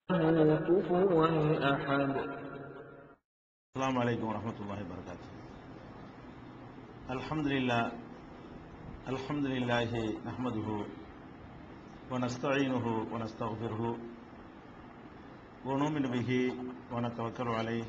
كفوا أحد السلام عليكم ورحمة الله وبركاته الحمد لله الحمد لله نحمده ونستعينه ونستغفره ونؤمن به ونتوكل عليه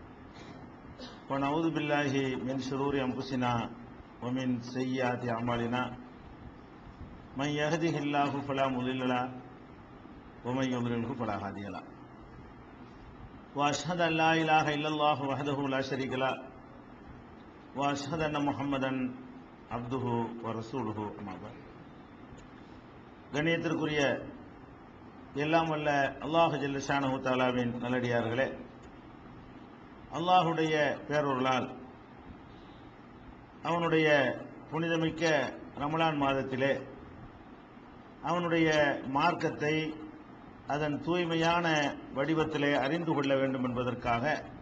ونعوذ بالله من شرور أنفسنا ومن سيئات أعمالنا من يهده الله فلا مضل له ومن يضلله فلا هادي له واشهد ان لا اله الا الله وحده لا شريك له واشهد ان محمدا عبده ورسوله اما بعد கண்ணியத்திற்குரிய எல்லாம் வல்ல அல்லாஹு ஜல்லஷானஹு தாலாவின் நல்லடியார்களே அல்லாஹுடைய பேரொருளால் அவனுடைய புனிதமிக்க ரமலான் மாதத்திலே அவனுடைய மார்க்கத்தை அதன் தூய்மையான வடிவத்திலே அறிந்து கொள்ள வேண்டும் என்பதற்காக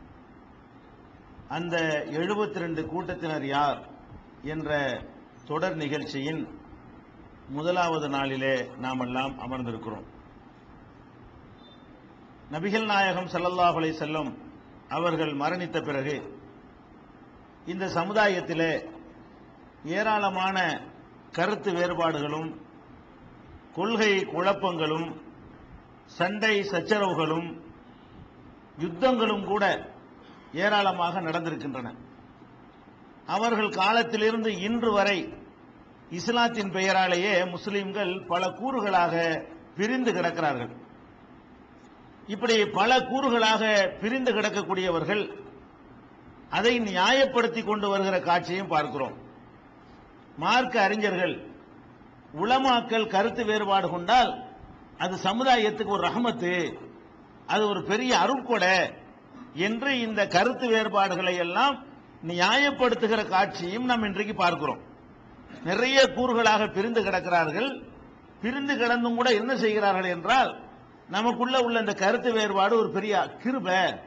அந்த 72 ரெண்டு கூட்டத்தினர் யார் என்ற தொடர் நிகழ்ச்சியின் முதலாவது நாளிலே நாம் எல்லாம் அமர்ந்திருக்கிறோம் நபிகள் நாயகம் ஸல்லல்லாஹு அலைஹி செல்லும் அவர்கள் மரணித்த பிறகு இந்த சமுதாயத்திலே ஏராளமான கருத்து வேறுபாடுகளும் கொள்கை குழப்பங்களும் சண்டை சச்சரவுகளும் யுத்தங்களும் கூட ஏராளமாக நடந்திருக்கின்றன அவர்கள் காலத்திலிருந்து இன்று வரை இஸ்லாத்தின் பெயராலேயே முஸ்லிம்கள் பல கூறுகளாக பிரிந்து கிடக்கிறார்கள் இப்படி பல கூறுகளாக பிரிந்து கிடக்கக்கூடியவர்கள் அதை நியாயப்படுத்தி கொண்டு வருகிற காட்சியும் பார்க்கிறோம் மார்க்க அறிஞர்கள் உலமாக்கள் கருத்து வேறுபாடு கொண்டால் அது சமுதாயத்துக்கு ஒரு ரஹமத்து அது ஒரு பெரிய அருட்கொடை என்று இந்த கருத்து வேறுபாடுகளை எல்லாம் நியாயப்படுத்துகிற காட்சியும் நாம் இன்றைக்கு பார்க்கிறோம் நிறைய கூறுகளாக பிரிந்து கிடக்கிறார்கள் பிரிந்து கிடந்தும் கூட என்ன செய்கிறார்கள் என்றால் நமக்குள்ள உள்ள இந்த கருத்து வேறுபாடு ஒரு பெரிய கிருப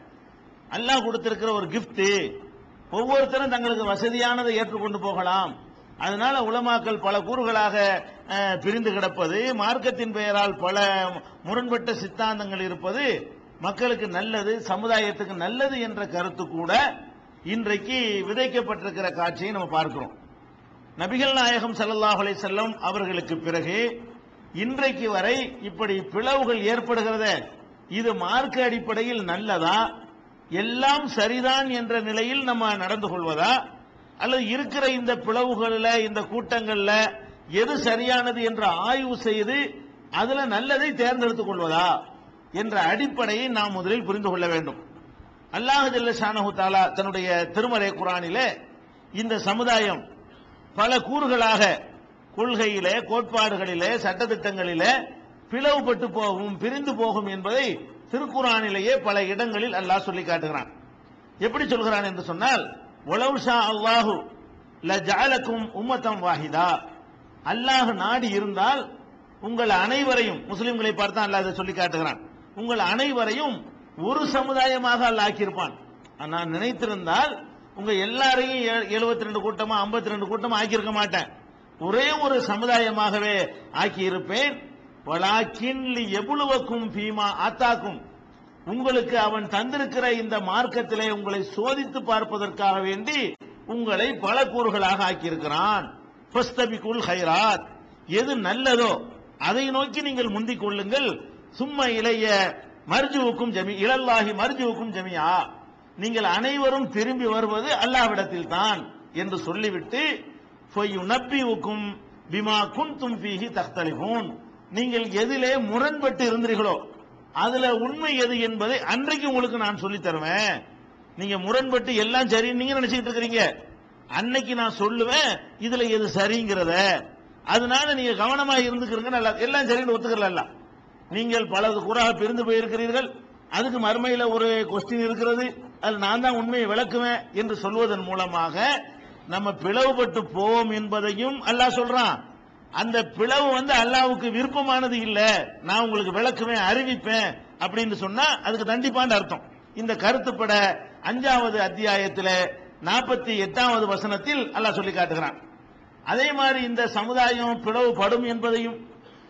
அல்லாஹ் கொடுத்திருக்கிற ஒரு gift ஒவ்வொருத்தரும் தங்களுக்கு வசதியானதை ஏற்றுக்கொண்டு போகலாம் அதனால உலமாக்கள் பல கூறுகளாக அஹ், பிரிந்து கிடப்பது மார்க்கத்தின் பெயரால் பல முரண்பட்ட சித்தாந்தங்கள் இருப்பது மக்களுக்கு நல்லது சமுதாயத்துக்கு நல்லது என்ற கருத்து கூட இன்றைக்கு விதைக்கப்பட்டிருக்கிற காட்சியை நம்ம பார்க்கிறோம் நபிகள் நாயகம் ஸல்லல்லாஹு அலைஹி செல்லம் அவர்களுக்கு பிறகு இன்றைக்கு வரை இப்படி பிளவுகள் ஏற்படுகிறதே இது மார்க்க அடிப்படையில் நல்லதா எல்லாம் சரிதான் என்ற நிலையில் நம்ம நடந்து கொள்வதா அல்லது இருக்கிற இந்த பிளவுகளில் இந்த கூட்டங்கள்ல எது சரியானது என்று ஆய்வு செய்து அதுல நல்லதை தேர்ந்தெடுத்துக் கொள்வதா என்ற அடிப்படையை நாம் முதலில் புரிந்து கொள்ள வேண்டும் அல்லாஹ் ஜல்ல ஷானஹு தாலா தன்னுடைய திருமறை குரானிலே இந்த சமுதாயம் பல கூறுகளாக கொள்கையிலே கோட்பாடுகளிலே சட்டத்திட்டங்களிலே பிளவுபட்டு போகும் பிரிந்து போகும் என்பதை திருக்குறானிலேயே பல இடங்களில் அல்லாஹ் சொல்லி காட்டுகிறான் எப்படி சொல்கிறான் என்று சொன்னால் ஒலவுஷா அல்லாஹு லஜாலக்கும் உம்மத்தம் வாஹிதா அல்லாஹ் நாடி இருந்தால் உங்கள் அனைவரையும் முஸ்லிம்களை பார்த்தா அல்லாஹ் இதை சொல்லி காட்டுகிறான் உங்கள் அனைவரையும் ஒரு சமுதாயமாக அல்லாஹ் ஆக்கியிருப்பான் நான் நினைத்திருந்தால் உங்க எல்லாரையும் எழுபத்தி ரெண்டு கூட்டமா ஐம்பத்தி ரெண்டு கூட்டமா ஆக்கியிருக்க மாட்டேன் ஒரே ஒரு சமுதாயமாகவே ஆக்கியிருப்பேன் வலாக்கின் எவ்வளவுக்கும் பீமா ஆத்தாக்கும் உங்களுக்கு அவன் தந்திருக்கிற இந்த மார்க்கத்திலே உங்களை சோதித்து பார்ப்பதற்காக வேண்டி உங்களை பல கூறுகளாக ஆக்கியிருக்கிறான் ஃபஸ்தபிகுல் ஹைராத் எது நல்லதோ அதை நோக்கி நீங்கள் முந்திக் கொள்ளுங்கள் சும்மா இளைய மர்ஜுவுக்கும் ஜமி இளல்லாஹி மர்ஜுவுக்கும் ஜமியா நீங்கள் அனைவரும் திரும்பி வருவது அல்லாவிடத்தில் தான் என்று சொல்லிவிட்டு நப்பிவுக்கும் பிமா குன்தும் ஃபீஹி தக்தலிபூன் நீங்கள் எதிலே முரண்பட்டு இருந்தீர்களோ அதுல உண்மை எது என்பதை அன்றைக்கு உங்களுக்கு நான் சொல்லி தருவேன் நீங்க முரண்பட்டு எல்லாம் சரின்னு நீங்க நினைச்சிட்டு இருக்கிறீங்க அன்னைக்கு நான் சொல்லுவேன் இதுல எது சரிங்கிறத அதனால நீங்க கவனமா இருந்துக்கிறீங்க நல்லா எல்லாம் சரின்னு ஒத்துக்கல நீங்கள் பலது கூறாக பிரிந்து போயிருக்கிறீர்கள் அதுக்கு மறுமையில ஒரு கொஸ்டின் இருக்கிறது அது நான் தான் உண்மையை விளக்குவேன் என்று சொல்வதன் மூலமாக நம்ம பிளவுபட்டு போவோம் என்பதையும் அல்லாஹ் சொல்றான் அந்த பிளவு வந்து அல்லாவுக்கு விருப்பமானது இல்ல நான் உங்களுக்கு விளக்குவேன் அறிவிப்பேன் அப்படின்னு சொன்னா அதுக்கு தண்டிப்பான்னு அர்த்தம் இந்த கருத்துப்பட அஞ்சாவது அத்தியாயத்தில் நாற்பத்தி எட்டாவது வசனத்தில் அல்லாஹ் சொல்லி காட்டுகிறான் அதே மாதிரி இந்த சமுதாயம் பிளவுபடும் என்பதையும்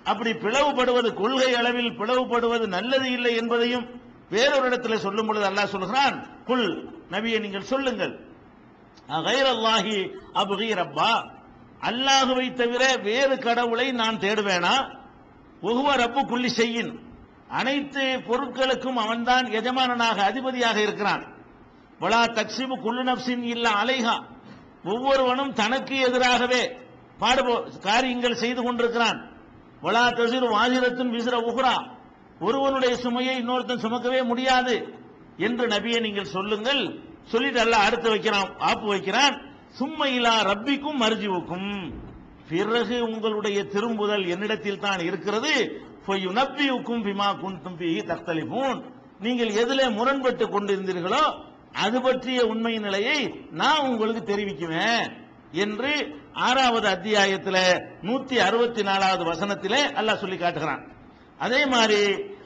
அப்படி பிளவுபடுவது கொள்கை அளவில் பிளவுபடுவது நல்லது இல்லை என்பதையும் வேறொரு இடத்துல சொல்லும் பொழுது அல்லாஹ் சொல்கிறான் குல் நபியை நீங்கள் சொல்லுங்கள் அகைர் அல்லாஹி அபுகி ரப்பா அல்லாஹுவை தவிர வேறு கடவுளை நான் தேடுவேனா ஒகுவ ரப்பு குள்ளி செய்யின் அனைத்து பொருட்களுக்கும் அவன்தான் எஜமானனாக அதிபதியாக இருக்கிறான் வலா தக்சிபு குல்லு நப்சின் இல்ல அலைஹா ஒவ்வொருவனும் தனக்கு எதிராகவே பாடுபோ காரியங்கள் செய்து கொண்டிருக்கிறான் வலா தசிறு வாசிரத்தின் விசிற உகுரா ஒருவனுடைய சுமையை இன்னொருத்தன் சுமக்கவே முடியாது என்று நபியை நீங்கள் சொல்லுங்கள் சொல்லிட்டு அல்லாஹ் அடுத்து வைக்கிறான் ஆப்பு வைக்கிறான் சும்மையிலா ரப்பிக்கும் மர்ஜிவுக்கும் பிறகு உங்களுடைய திரும்புதல் என்னிடத்தில் தான் இருக்கிறது நப்பியுக்கும் பிமா குந்தும் பிஹி தக்தலிபூன் நீங்கள் எதிலே முரண்பட்டு கொண்டிருந்தீர்களோ அது பற்றிய உண்மை நிலையை நான் உங்களுக்கு தெரிவிக்குவேன் என்று ஆறாவது அத்தியாயத்தில் நூத்தி அறுபத்தி நாலாவது வசனத்திலே அல்லாஹ் சொல்லி காட்டுகிறான் அதே மாதிரி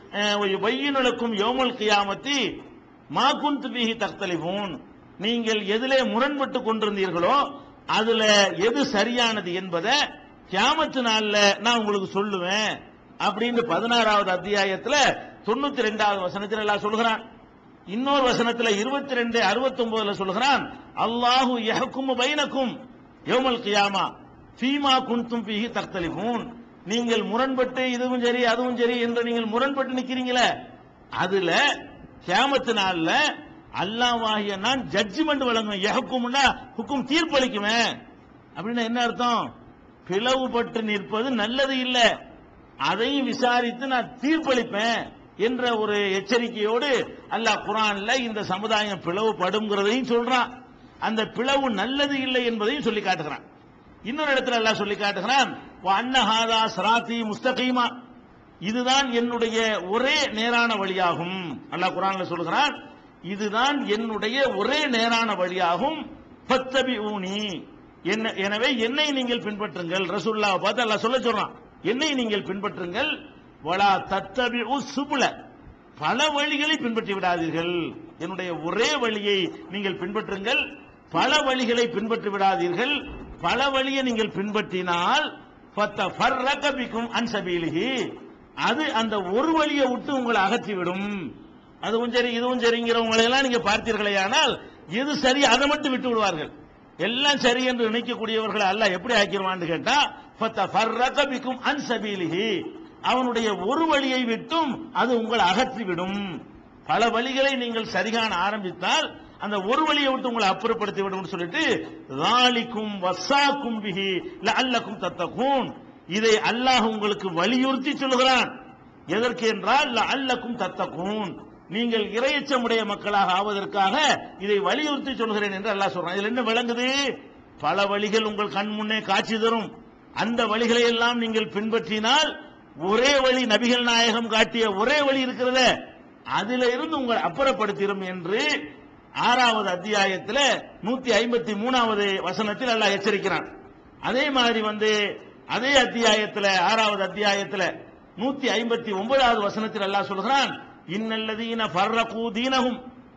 வையினுக்கும் யோமல் கியாமத்தி மா குந்து பிஹி தக்தலிபூன் நீங்கள் எதிலே முரண்பட்டு கொண்டிருந்தீர்களோ அதுல எது சரியானது என்பதை கியாமத்து நாள்ல நான் உங்களுக்கு சொல்லுவேன் அப்படின்னு பதினாறாவது அத்தியாயத்துல தொண்ணூத்தி ரெண்டாவது வசனத்தில் எல்லாம் சொல்கிறான் இன்னொரு வசனத்துல இருபத்தி ரெண்டு அறுபத்தி ஒன்பதுல சொல்கிறான் அல்லாஹு யஹக்கும் பைனக்கும் யோமல் கியாமா ஃபீமா குன்தும் பிஹி தக்தலிபூன் நீங்கள் முரண்பட்டு இதுவும் சரி அதுவும் சரி என்று நீங்கள் முரண்பட்டு நிக்கிறீங்களே அதுல கியாமத்து நாள்ல அல்லாஹ்வாகிய நான் ஜட்ஜ்மெண்ட் வழங்குவேன் யஹக்கும்னா ஹுக்கும் தீர்ப்பளிக்குவேன் அப்படின்னு என்ன அர்த்தம் பிளவுபட்டு நிற்பது நல்லது இல்ல அதையும் விசாரித்து நான் தீர்ப்பளிப்பேன் என்ற ஒரு எச்சரிக்கையோடு அல்லாஹ் குரான்ல இந்த சமுதாயம் பிளவுபடுங்கிறதையும் சொல்றான் அந்த பிளவு நல்லது இல்லை என்பதையும் சொல்லி காட்டுகிறான் இன்னொரு இடத்துல அல்லாஹ் சொல்லி காட்டுகிறான் அன்னஹாதா சராத்தி முஸ்தகீமா இதுதான் என்னுடைய ஒரே நேரான வழியாகும் அல்லாஹ் குரான்ல சொல்கிறான் இதுதான் என்னுடைய ஒரே நேரான வழியாகும் பத்தபி ஊனி என்ன எனவே என்னை நீங்கள் பின்பற்றுங்கள் ரசூல்லாவை பார்த்து அல்லாஹ் சொல்ல சொல்றான் என்னை நீங்கள் பின்பற்றுங்கள் வலா தத்தபி சுபுல பல வழிகளை பின்பற்றி விடாதீர்கள் என்னுடைய ஒரே வழியை நீங்கள் பின்பற்றுங்கள் பல வழிகளை பின்பற்றி விடாதீர்கள் பல வழியை நீங்கள் பின்பற்றினால் பிக்கும் அன்சபீலிகி அது அந்த ஒரு வழியை விட்டு உங்களை அகற்றிவிடும் அதுவும் சரி இதுவும் சரிங்கிறவங்களை எல்லாம் நீங்க பார்த்தீர்களே ஆனால் எது சரி அதை மட்டும் விட்டு விடுவார்கள் எல்லாம் சரி என்று நினைக்கக்கூடியவர்களை அல்ல எப்படி ஆக்கிடுவான்னு கேட்டா பிக்கும் அன்சபீலிகி அவனுடைய ஒரு வழியை விட்டும் அது உங்களை அகற்றிவிடும் பல வழிகளை நீங்கள் சரிகான ஆரம்பித்தால் அந்த ஒரு வழியை விட்டு உங்களை அப்புறப்படுத்தி விடும் சொல்லிட்டு ராலிக்கும் வசாக்கும் பிஹி அல்லக்கும் தத்தகும் இதை அல்லாஹ் உங்களுக்கு வலியுறுத்தி சொல்கிறான் எதற்கு என்றால் அல்லக்கும் தத்தகும் நீங்கள் இரையச்சமுடைய மக்களாக ஆவதற்காக இதை வலியுறுத்தி சொல்கிறேன் என்று அல்லாஹ் சொல்றான் இதுல என்ன விளங்குது பல வழிகள் உங்கள் கண் முன்னே காட்சி தரும் அந்த வழிகளை எல்லாம் நீங்கள் பின்பற்றினால் ஒரே வழி நபிகள் நாயகம் காட்டிய ஒரே வழி இருக்கிறத அதுல இருந்து உங்களை அப்புறப்படுத்திடும் என்று ஆறாவது அத்தியாயத்தில் நூத்தி ஐம்பத்தி மூணாவது வசனத்தில் அல்லாஹ் எச்சரிக்கிறான் அதே மாதிரி வந்து அதே அத்தியாயத்தில் ஆறாவது அத்தியாயத்தில் நூத்தி ஐம்பத்தி ஒன்பதாவது வசனத்தில் அல்லாஹ் சொல்கிறான் இன்னல்லதீன ஃபர்ரகு தீனகும்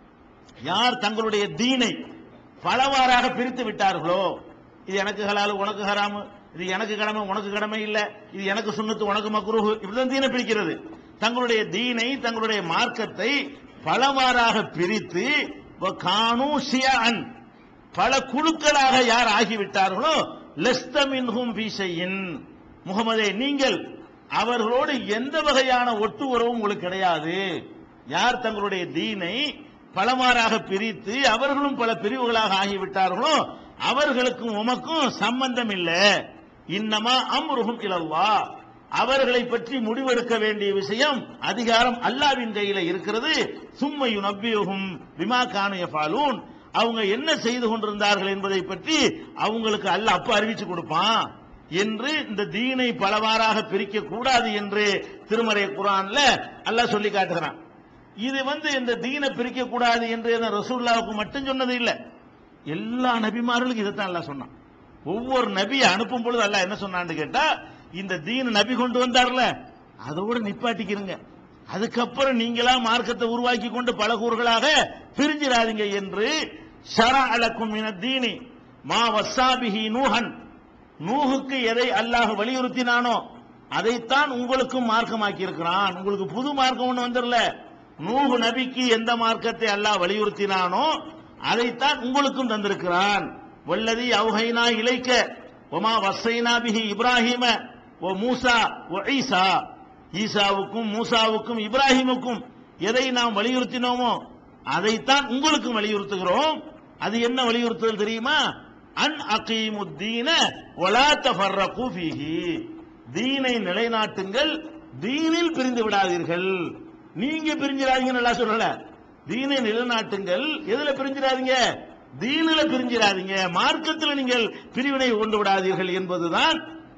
யார் தங்களுடைய தீனை பலவாறாக பிரித்து விட்டார்களோ இது எனக்கு ஹலாலு உனக்கு ஹராமு இது எனக்கு கடமை உனக்கு கடமை இல்ல இது எனக்கு சுண்ணத்து உனக்கு மக்ரூஹு இப்படிதான் தீனை பிரிக்கிறது தங்களுடைய தீனை தங்களுடைய மார்க்கத்தை பலவாறாக பிரித்து கானு ஷியான் பல குழுக்களாக யார் ஆகிவிட்டார்களோ லெஸ்தமின்ஹும் பீசையின் முகமதே நீங்கள் அவர்களோடு எந்த வகையான ஒட்டு உறவும் உங்களுக்கு கிடையாது யார் தங்களுடைய தீனை பலமாறாக பிரித்து அவர்களும் பல பிரிவுகளாக ஆகிவிட்டார்களோ அவர்களுக்கும் உமக்கும் சம்பந்தம் இல்லை இன்னமா அம்ருஹும் இலல்லா அவர்களை பற்றி முடிவெடுக்க வேண்டிய விஷயம் அதிகாரம் அல்லாவின் கையில இருக்கிறது சும்மையு நப்பியுகும் விமா காணியபாலூன் அவங்க என்ன செய்து கொண்டிருந்தார்கள் என்பதை பற்றி அவங்களுக்கு அல்ல அப்ப அறிவிச்சு கொடுப்பான் என்று இந்த தீனை பலவாறாக பிரிக்க கூடாது என்று திருமறை குரான்ல அல்லாஹ் சொல்லி காட்டுகிறான் இது வந்து இந்த தீனை பிரிக்க கூடாது என்று ரசூல்லாவுக்கு மட்டும் சொன்னது இல்லை எல்லா நபிமார்களுக்கும் இதைத்தான் அல்லாஹ் சொன்னான் ஒவ்வொரு நபியை அனுப்பும் பொழுது அல்லாஹ் என்ன சொன்னான்னு கேட்டா இந்த தீன நபி கொண்டு வந்தார்ல அதோட நிப்பாட்டிக்கிறங்க அதுக்கப்புறம் நீங்களா மார்க்கத்தை உருவாக்கி கொண்டு பல கூறுகளாக பிரிஞ்சிடாதீங்க என்று ஷரா அலக்கும் இன தீனி மா வசாபிஹி நூஹன் நூஹுக்கு எதை அல்லாஹ் வலியுறுத்தினானோ அதைத்தான் உங்களுக்கும் மார்க்கமாக்கி இருக்கிறான் உங்களுக்கு புது மார்க்கம் ஒண்ணு வந்துடல நூஹு நபிக்கு எந்த மார்க்கத்தை அல்லாஹ் வலியுறுத்தினானோ அதைத்தான் உங்களுக்கும் தந்திருக்கிறான் வல்லதி அவுஹைனா இலைக்க ஒமா வசைனா பிஹி இப்ராஹிம ஓ மூசா ஓ ஈசா ஈசாவுக்கும் மூசாவுக்கும் இப்ராஹிமுக்கும் எதை நாம் வலியுறுத்தினோமோ அதைத்தான் உங்களுக்கும் வலியுறுத்துகிறோம் அது என்ன வலியுறுத்துதல் தெரியுமா அன் அகீமுத்தீன ஒலா தஃபர்ரகு ஃபீஹி தீனை நிலைநாட்டுங்கள் தீனில் பிரிந்து விடாதீர்கள் நீங்க பிரிஞ்சிடாதீங்க நல்லா சொல்லல தீனை நிலைநாட்டுங்கள் எதுல பிரிஞ்சிடாதீங்க தீனில பிரிஞ்சிடாதீங்க மார்க்கத்தில் நீங்கள் பிரிவினை கொண்டு விடாதீர்கள் என்பதுதான்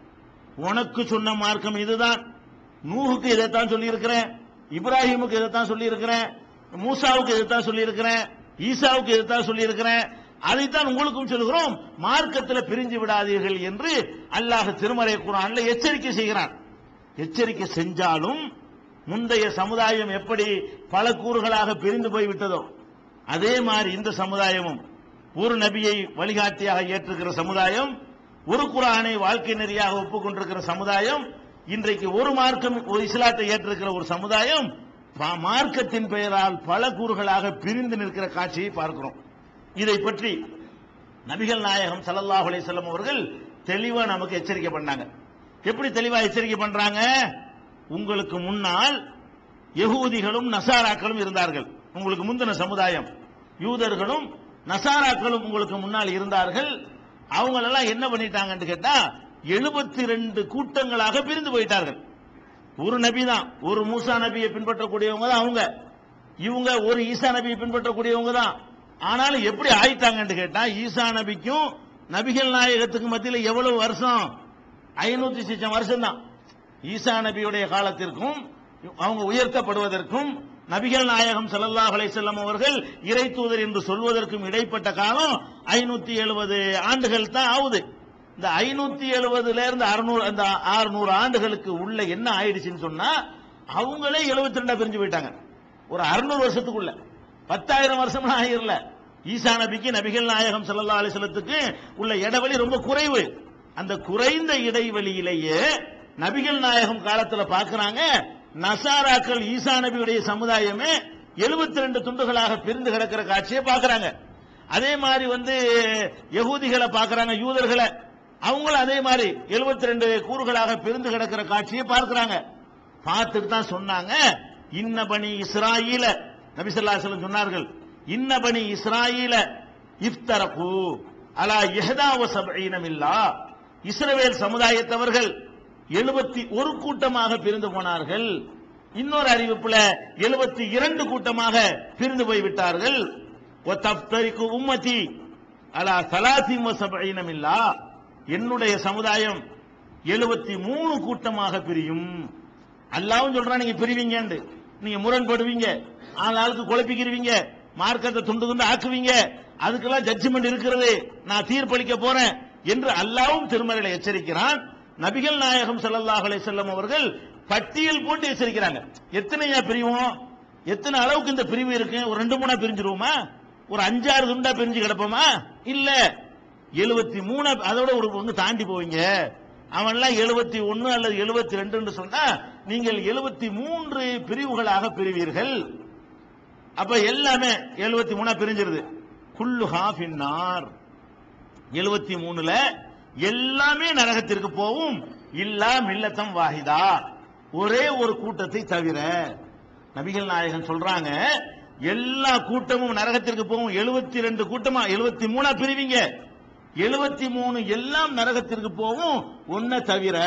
உனக்கு சொன்ன மார்க்கம் இதுதான் நூஹுக்கு இதைத்தான் சொல்லி இருக்கிறேன் இப்ராஹிமுக்கு இதைத்தான் சொல்லி இருக்கிறேன் மூசாவுக்கு இதைத்தான் சொல்லி இருக்கிறேன் ஈசாவுக்கு இதைத்தான் சொல்லி இருக்கிறேன் அதைத்தான் உங்களுக்கும் சொல்கிறோம் மார்க்கத்தில் பிரிஞ்சு விடாதீர்கள் என்று அல்லாஹ் திருமறை குரான்ல எச்சரிக்கை செய்கிறான் எச்சரிக்கை செஞ்சாலும் முந்தைய சமுதாயம் எப்படி பல கூறுகளாக பிரிந்து போய்விட்டதோ அதே மாதிரி இந்த சமுதாயமும் ஒரு நபியை வழிகாட்டியாக ஏற்றுக்கிற சமுதாயம் ஒரு குரானை வாழ்க்கை நெறியாக ஒப்புக்கொண்டிருக்கிற சமுதாயம் இன்றைக்கு ஒரு மார்க்கம் ஒரு இஸ்லாத்தை ஏற்றிருக்கிற ஒரு சமுதாயம் பா- மார்க்கத்தின் பெயரால் பல கூறுகளாக பிரிந்து நிற்கிற காட்சியை பார்க்கிறோம் இதை பற்றி நபிகள் நாயகம் ஸல்லல்லாஹு அலைஹி வஸல்லம் அவர்கள் தெளிவா நமக்கு எச்சரிக்கை பண்ணாங்க எப்படி தெளிவா எச்சரிக்கை பண்றாங்க உங்களுக்கு முன்னால் யகூதிகளும் நசாராக்களும் இருந்தார்கள் உங்களுக்கு முந்தின சமுதாயம் யூதர்களும் நசாராக்களும் உங்களுக்கு முன்னால் இருந்தார்கள் அவங்களெல்லாம் என்ன பண்ணிட்டாங்கன்னு கேட்டா எழுபத்தி ரெண்டு கூட்டங்களாக பிரிந்து போயிட்டார்கள் ஒரு நபி தான் ஒரு மூசா நபியை பின்பற்றக்கூடியவங்க தான் அவங்க இவங்க ஒரு ஈசா நபியை பின்பற்றக்கூடியவங்க தான் ஆனாலும் எப்படி ஆயிட்டாங்கன்னு கேட்டா ஈசா நபிக்கும் நபிகள் நாயகத்துக்கு மத்தியில் எவ்வளவு வருஷம் ஐநூத்தி சிச்சம் வருஷம் தான் ஈசா நபியுடைய காலத்திற்கும் அவங்க உயர்த்தப்படுவதற்கும் நபிகள் நாயகம் ஸல்லல்லாஹு அலைஹி வஸல்லம் அவர்கள் இறை தூதர் என்று சொல்வதற்கும் இடைப்பட்ட காலம் ஐநூத்தி எழுபது ஆண்டுகள் தான் ஆகுது இந்த ஐநூத்தி எழுபதுல இருந்து அறுநூறு அந்த அறுநூறு ஆண்டுகளுக்கு உள்ள என்ன ஆயிடுச்சுன்னு சொன்னா அவங்களே எழுபத்தி ரெண்டா பிரிஞ்சு போயிட்டாங்க ஒரு அறுநூறு வருஷத்துக்குள்ள பத்தாயிரம் வருஷம்லாம் ஆகிரல ஈசா நபிக்கு நபிகள் நாயகம் ஸல்லல்லாஹு அலைஹி வஸல்லத்துக்கு உள்ள இடைவெளி ரொம்ப குறைவு அந்த குறைந்த இடைவெளியிலேயே நபிகள் நாயகம் காலத்துல பார்க்கறாங்க நசாராக்கள் ஈசா நபியுடைய சமுதாயமே 72 ரெண்டு துண்டுகளாக பிரிந்து கிடக்கிற காட்சியை பார்க்கறாங்க அதே மாதிரி வந்து யகூதிகளை பார்க்கறாங்க யூதர்களை அவங்களும் அதே மாதிரி 72 ரெண்டு கூறுகளாக பிரிந்து கிடக்கிற காட்சியை பார்க்கறாங்க பார்த்துட்டு தான் சொன்னாங்க இன்ன பனி இஸ்ராயீல நபி ஸல்லல்லாஹு அலைஹி வஸல்லம் சொன்னார்கள் இன்ன பனி இஸ்ராயீல இஃப்தரகு அலா இஹ்தா வ சப்ஈன மில்லா இஸ்ரவேல் சமுதாயத்தவர்கள் எழுபத்தி ஒரு கூட்டமாக பிரிந்து போனார்கள் இன்னொரு அறிவிப்புல எழுபத்தி இரண்டு கூட்டமாக பிரிந்து போய் விட்டார்கள் ஒ தப்தரிக்கு உம்மதி அலா சலாசி வ சப்ஈன மில்லா என்னுடைய சமுதாயம் எழுபத்தி மூணு கூட்டமாக பிரியும் அல்லாவும் சொல்றான் நீங்க பிரிவீங்கன்னு நீங்க முரண்படுவீங்க ஆள் ஆளுக்கு குழப்பிக்கிறீங்க மார்க்கத்தை துண்டு துண்டு ஆக்குவீங்க அதுக்கெல்லாம் ஜட்ஜ்மெண்ட் இருக்கிறது நான் தீர்ப்பளிக்க போறேன் என்று அல்லாவும் திருமறையில எச்சரிக்கிறான் நபிகள் நாயகம் ஸல்லல்லாஹு அலைஹி வஸல்லம் அவர்கள் பட்டியல் போட்டு எச்சரிக்கிறாங்க எத்தனையா பிரிவோம் எத்தனை அளவுக்கு இந்த பிரிவு இருக்கு ஒரு ரெண்டு மூணா பிரிஞ்சிருவோமா ஒரு அஞ்சாறு துண்டா பிரிஞ்சு கிடப்போமா இல்ல எழுபத்தி மூணு அதோட ஒரு பங்கு தாண்டி போவீங்க அவன்லாம் எழுபத்தி ஒன்னு அல்லது எழுபத்தி ரெண்டு சொன்னா நீங்கள் எழுபத்தி மூன்று பிரிவுகளாக பிரிவீர்கள் அப்ப எல்லாமே எழுபத்தி மூணா பிரிஞ்சிருது குல்லு ஹாஃபின்னார் எழுபத்தி மூணுல எல்லாமே நரகத்திற்கு போகும் இல்லா மில்லத்தம் வாஹிதா ஒரே ஒரு கூட்டத்தை தவிர நபிகள் நாயகன் சொல்றாங்க எல்லா கூட்டமும் நரகத்திற்கு போகும் எழுபத்தி ரெண்டு கூட்டமா எழுபத்தி மூணா பிரிவீங்க எழுபத்தி மூணு எல்லாம் நரகத்திற்கு போகும் ஒன்ன தவிர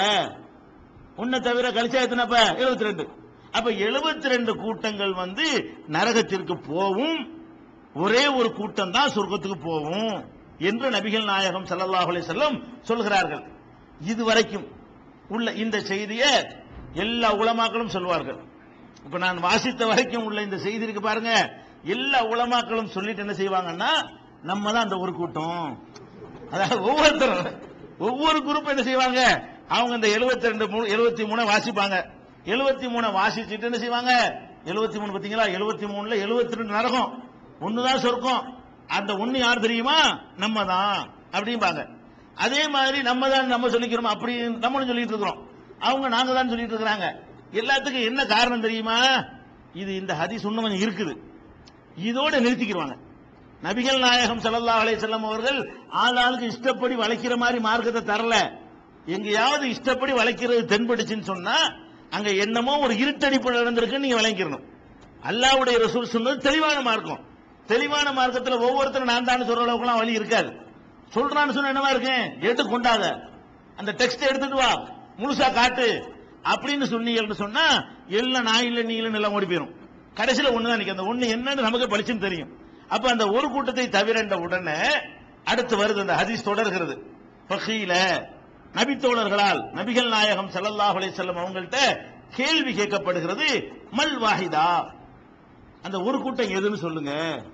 உன்னை தவிர கழிச்சா எத்தனைப்ப எழுபத்தி ரெண்டு அப்ப எழுபத்தி ரெண்டு கூட்டங்கள் வந்து நரகத்திற்கு போகும் ஒரே ஒரு கூட்டம் தான் சொர்க்கத்துக்கு போகும் என்று நபிகள் நாயகம் ஸல்லல்லாஹு அலைஹி வஸல்லம் சொல்கிறார்கள் இதுவரைக்கும் உள்ள இந்த செய்தியை எல்லா உலமாக்களும் சொல்வார்கள் இப்ப நான் வாசித்த வரைக்கும் உள்ள இந்த செய்தி இருக்கு பாருங்க எல்லா உலமாக்களும் சொல்லிட்டு என்ன செய்வாங்கன்னா நம்ம தான் அந்த ஒரு கூட்டம் அதாவது ஒவ்வொருத்தரும் ஒவ்வொரு குரூப் என்ன செய்வாங்க அவங்க இந்த 72 ரெண்டு மூணு எழுபத்தி மூணு வாசிப்பாங்க எழுபத்தி மூணு வாசிச்சுட்டு என்ன செய்வாங்க எழுபத்தி மூணு பாத்தீங்களா எழுபத்தி மூணுல எழுபத்தி ரெண்டு நரகம் ஒண்ணுதான் சொர்க்கம் அந்த ஒண்ணு யார் தெரியுமா நம்ம தான் அப்படிம்பாங்க அதே மாதிரி நம்ம தான் நம்ம சொல்லிக்கிறோம் அப்படி நம்மளும் சொல்லிட்டு இருக்கிறோம் அவங்க நாங்க தான் சொல்லிட்டு இருக்கிறாங்க எல்லாத்துக்கும் என்ன காரணம் தெரியுமா இது இந்த ஹதீஸ் இன்னும் கொஞ்சம் இருக்குது இதோட நிறுத்திக்கிடுவாங்க நபிகள் நாயகம் ஸல்லல்லாஹு அலைஹி வஸல்லம் அவர்கள் ஆளாளுக்கு இஷ்டப்படி வளைக்கிற மாதிரி மார்க்கத்தை தரல எங்கேயாவது இஷ்டப்படி வளைக்கிறது தென்பட்டுச்சுன்னு சொன்னா அங்க என்னமோ ஒரு இருட்டடிப்பு நடந்திருக்குன்னு நீங்க விளங்கிக்கணும் அல்லாஹ்வுடைய ரசூல் சொன்னது தெளிவான மார்க்கம் தெளிவான மார்க்கத்துல ஒவ்வொருத்தரும் நான் தான் சொல்ற அளவுக்குலாம் வழி இருக்காது சொல்றான்னு சொன்னா என்னவா இருக்கேன் எடுத்து கொண்டாத அந்த டெக்ஸ்ட் எடுத்துட்டு வா முழுசா காட்டு அப்படின்னு சொன்னீங்கன்னு சொன்னா எல்லாம் நான் இல்ல நீ இல்லைன்னு எல்லாம் ஓடி போயிடும் கடைசியில ஒண்ணுதான் நிக்க அந்த ஒண்ணு என்னன்னு நமக்கு பளிச்சுன்னு தெரியும் அப்ப அந்த ஒரு கூட்டத்தை தவிரண்ட உடனே அடுத்து வருது அந்த ஹதீஸ் தொடர்கிறது பகீல நபித்தோழர்களால் நபிகள் நாயகம் ஸல்லல்லாஹு அலைஹி வஸல்லம் அவங்கள்ட்ட கேள்வி கேட்கப்படுகிறது மல் வாஹிதா அந்த ஒரு கூட்டம் எதுன்னு சொல்லுங்க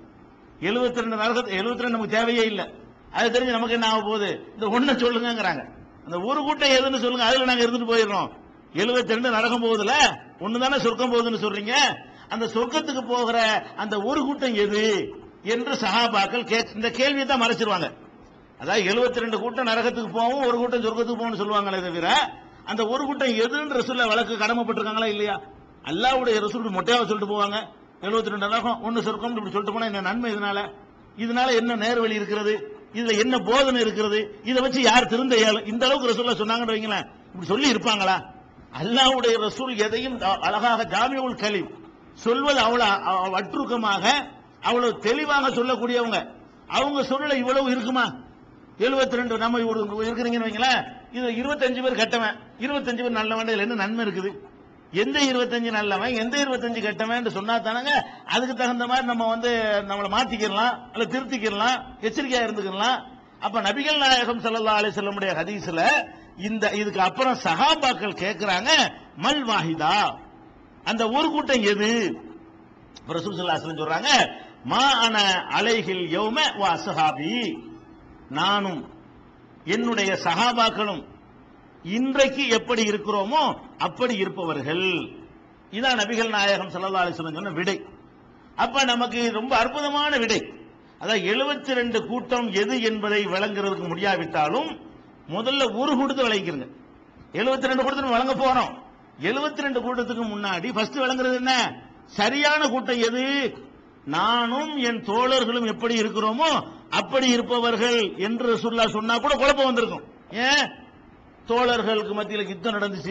72 ரெண்டு நரகத்தை 72 நமக்கு தேவையே இல்லை அது தெரிஞ்சு நமக்கு என்ன ஆக போகுது இந்த ஒண்ணை சொல்லுங்கங்கறாங்க அந்த ஒரு கூட்டம் எதுன்னு சொல்லுங்க அதுல நாங்க இருந்துட்டு போயிடுறோம் 72 ரெண்டு நரகம் போகுதுல ஒண்ணு தானே சொர்க்கம் போகுதுன்னு சொல்றீங்க அந்த சொர்க்கத்துக்கு போகிற அந்த ஒரு கூட்டம் எது என்று சஹாபாக்கள் கே- இந்த கேள்வியை தான் மறைச்சிருவாங்க அதாவது 72 ரெண்டு கூட்டம் நரகத்துக்கு போகும் ஒரு கூட்டம் சொர்க்கத்துக்கு போகும்னு சொல்லுவாங்களே தவிர அந்த ஒரு கூட்டம் எதுன்னு ரசூல்ல வழக்கு கடமைப்பட்டிருக்காங்களா இல்லையா அல்லாவுடைய ரசூல் மொட்டையாவை சொல்லிட்டு போவாங்க 72 ரெண்டு நரகம் ஒன்னு சொர்க்கம் இப்படி சொல்லிட்டு போனா என்ன நன்மை இதனால இதனால என்ன நேர்வழி இருக்கிறது இதுல என்ன போதனை இருக்கிறது இதை வச்சு யார் திருந்த இயலும் இந்த அளவுக்கு ரசூல்லா சொன்னாங்கன்னு வைங்களேன் இப்படி சொல்லி இருப்பாங்களா அல்லாஹ்வுடைய ரசூல் எதையும் அ- அழகாக ஜாமியுல் கலீம் சொல்வது அவ்வளவு அ- அ- வற்றுக்கமாக அவ்வளவு தெளிவாக சொல்லக்கூடியவங்க அவங்க சொல்லல இவ்வளவு இருக்குமா 72 ரெண்டு நம்ம ஒரு இருக்கிறீங்கன்னு வைங்களேன் இது 25 பேர் கெட்டவன் 25 பேர் நல்லவன் இதுல என்ன நன்மை இருக்குது எந்த 25 நல்லவன் எந்த 25 கெட்டவன் சொன்னா தானங்க அதுக்கு தகுந்த மாதிரி நம்ம வந்து நம்மளை மாத்திக்கிடலாம் அல்ல திருத்திக்கிடலாம் எச்சரிக்கையா இருந்துக்கலாம் அப்ப நபிகள் நாயகம் ஸல்லல்லாஹு அலைஹி வஸல்லமுடைய ஹதீஸ்ல இந்த இதுக்கு அப்புறம் சஹாபாக்கள் கேக்குறாங்க மல் வாஹிதா அந்த ஒரு கூட்டம் எது இப்ப ரசூல் ஸல்லல்லாஹு அலைஹி வஸல்லம் சொல்றாங்க மா அன அலைஹில் யௌம வ அஸ்ஹாபி நானும் என்னுடைய சஹாபாக்களும் இன்றைக்கு எப்படி இருக்கிறோமோ அப்படி இருப்பவர்கள் இதான் நபிகள் நாயகம் ஸல்லல்லாஹு அலைஹி வஸல்லம் சொன்ன விடை அப்ப நமக்கு ரொம்ப அற்புதமான விடை அதான் 72 ரெண்டு கூட்டம் எது என்பதை விளங்குறதுக்கு முடியாவிட்டாலும் முதல்ல ஒரு கூட்டத்தை விளங்கிக்கிறங்க 72 ரெண்டு கூட்டத்துக்கு வழங்க போறோம் 72 ரெண்டு கூட்டத்துக்கு முன்னாடி ஃபர்ஸ்ட் விளங்குறது என்ன சரியான கூட்டம் எது நானும் என் தோழர்களும் எப்படி இருக்கிறோமோ அப்படி இருப்பவர்கள் என்று சொல்லா சொன்னா கூட குழப்பம் வந்திருக்கும் ஏன் தோழர்களுக்கு மத்தியில் யுத்தம் நடந்துச்சு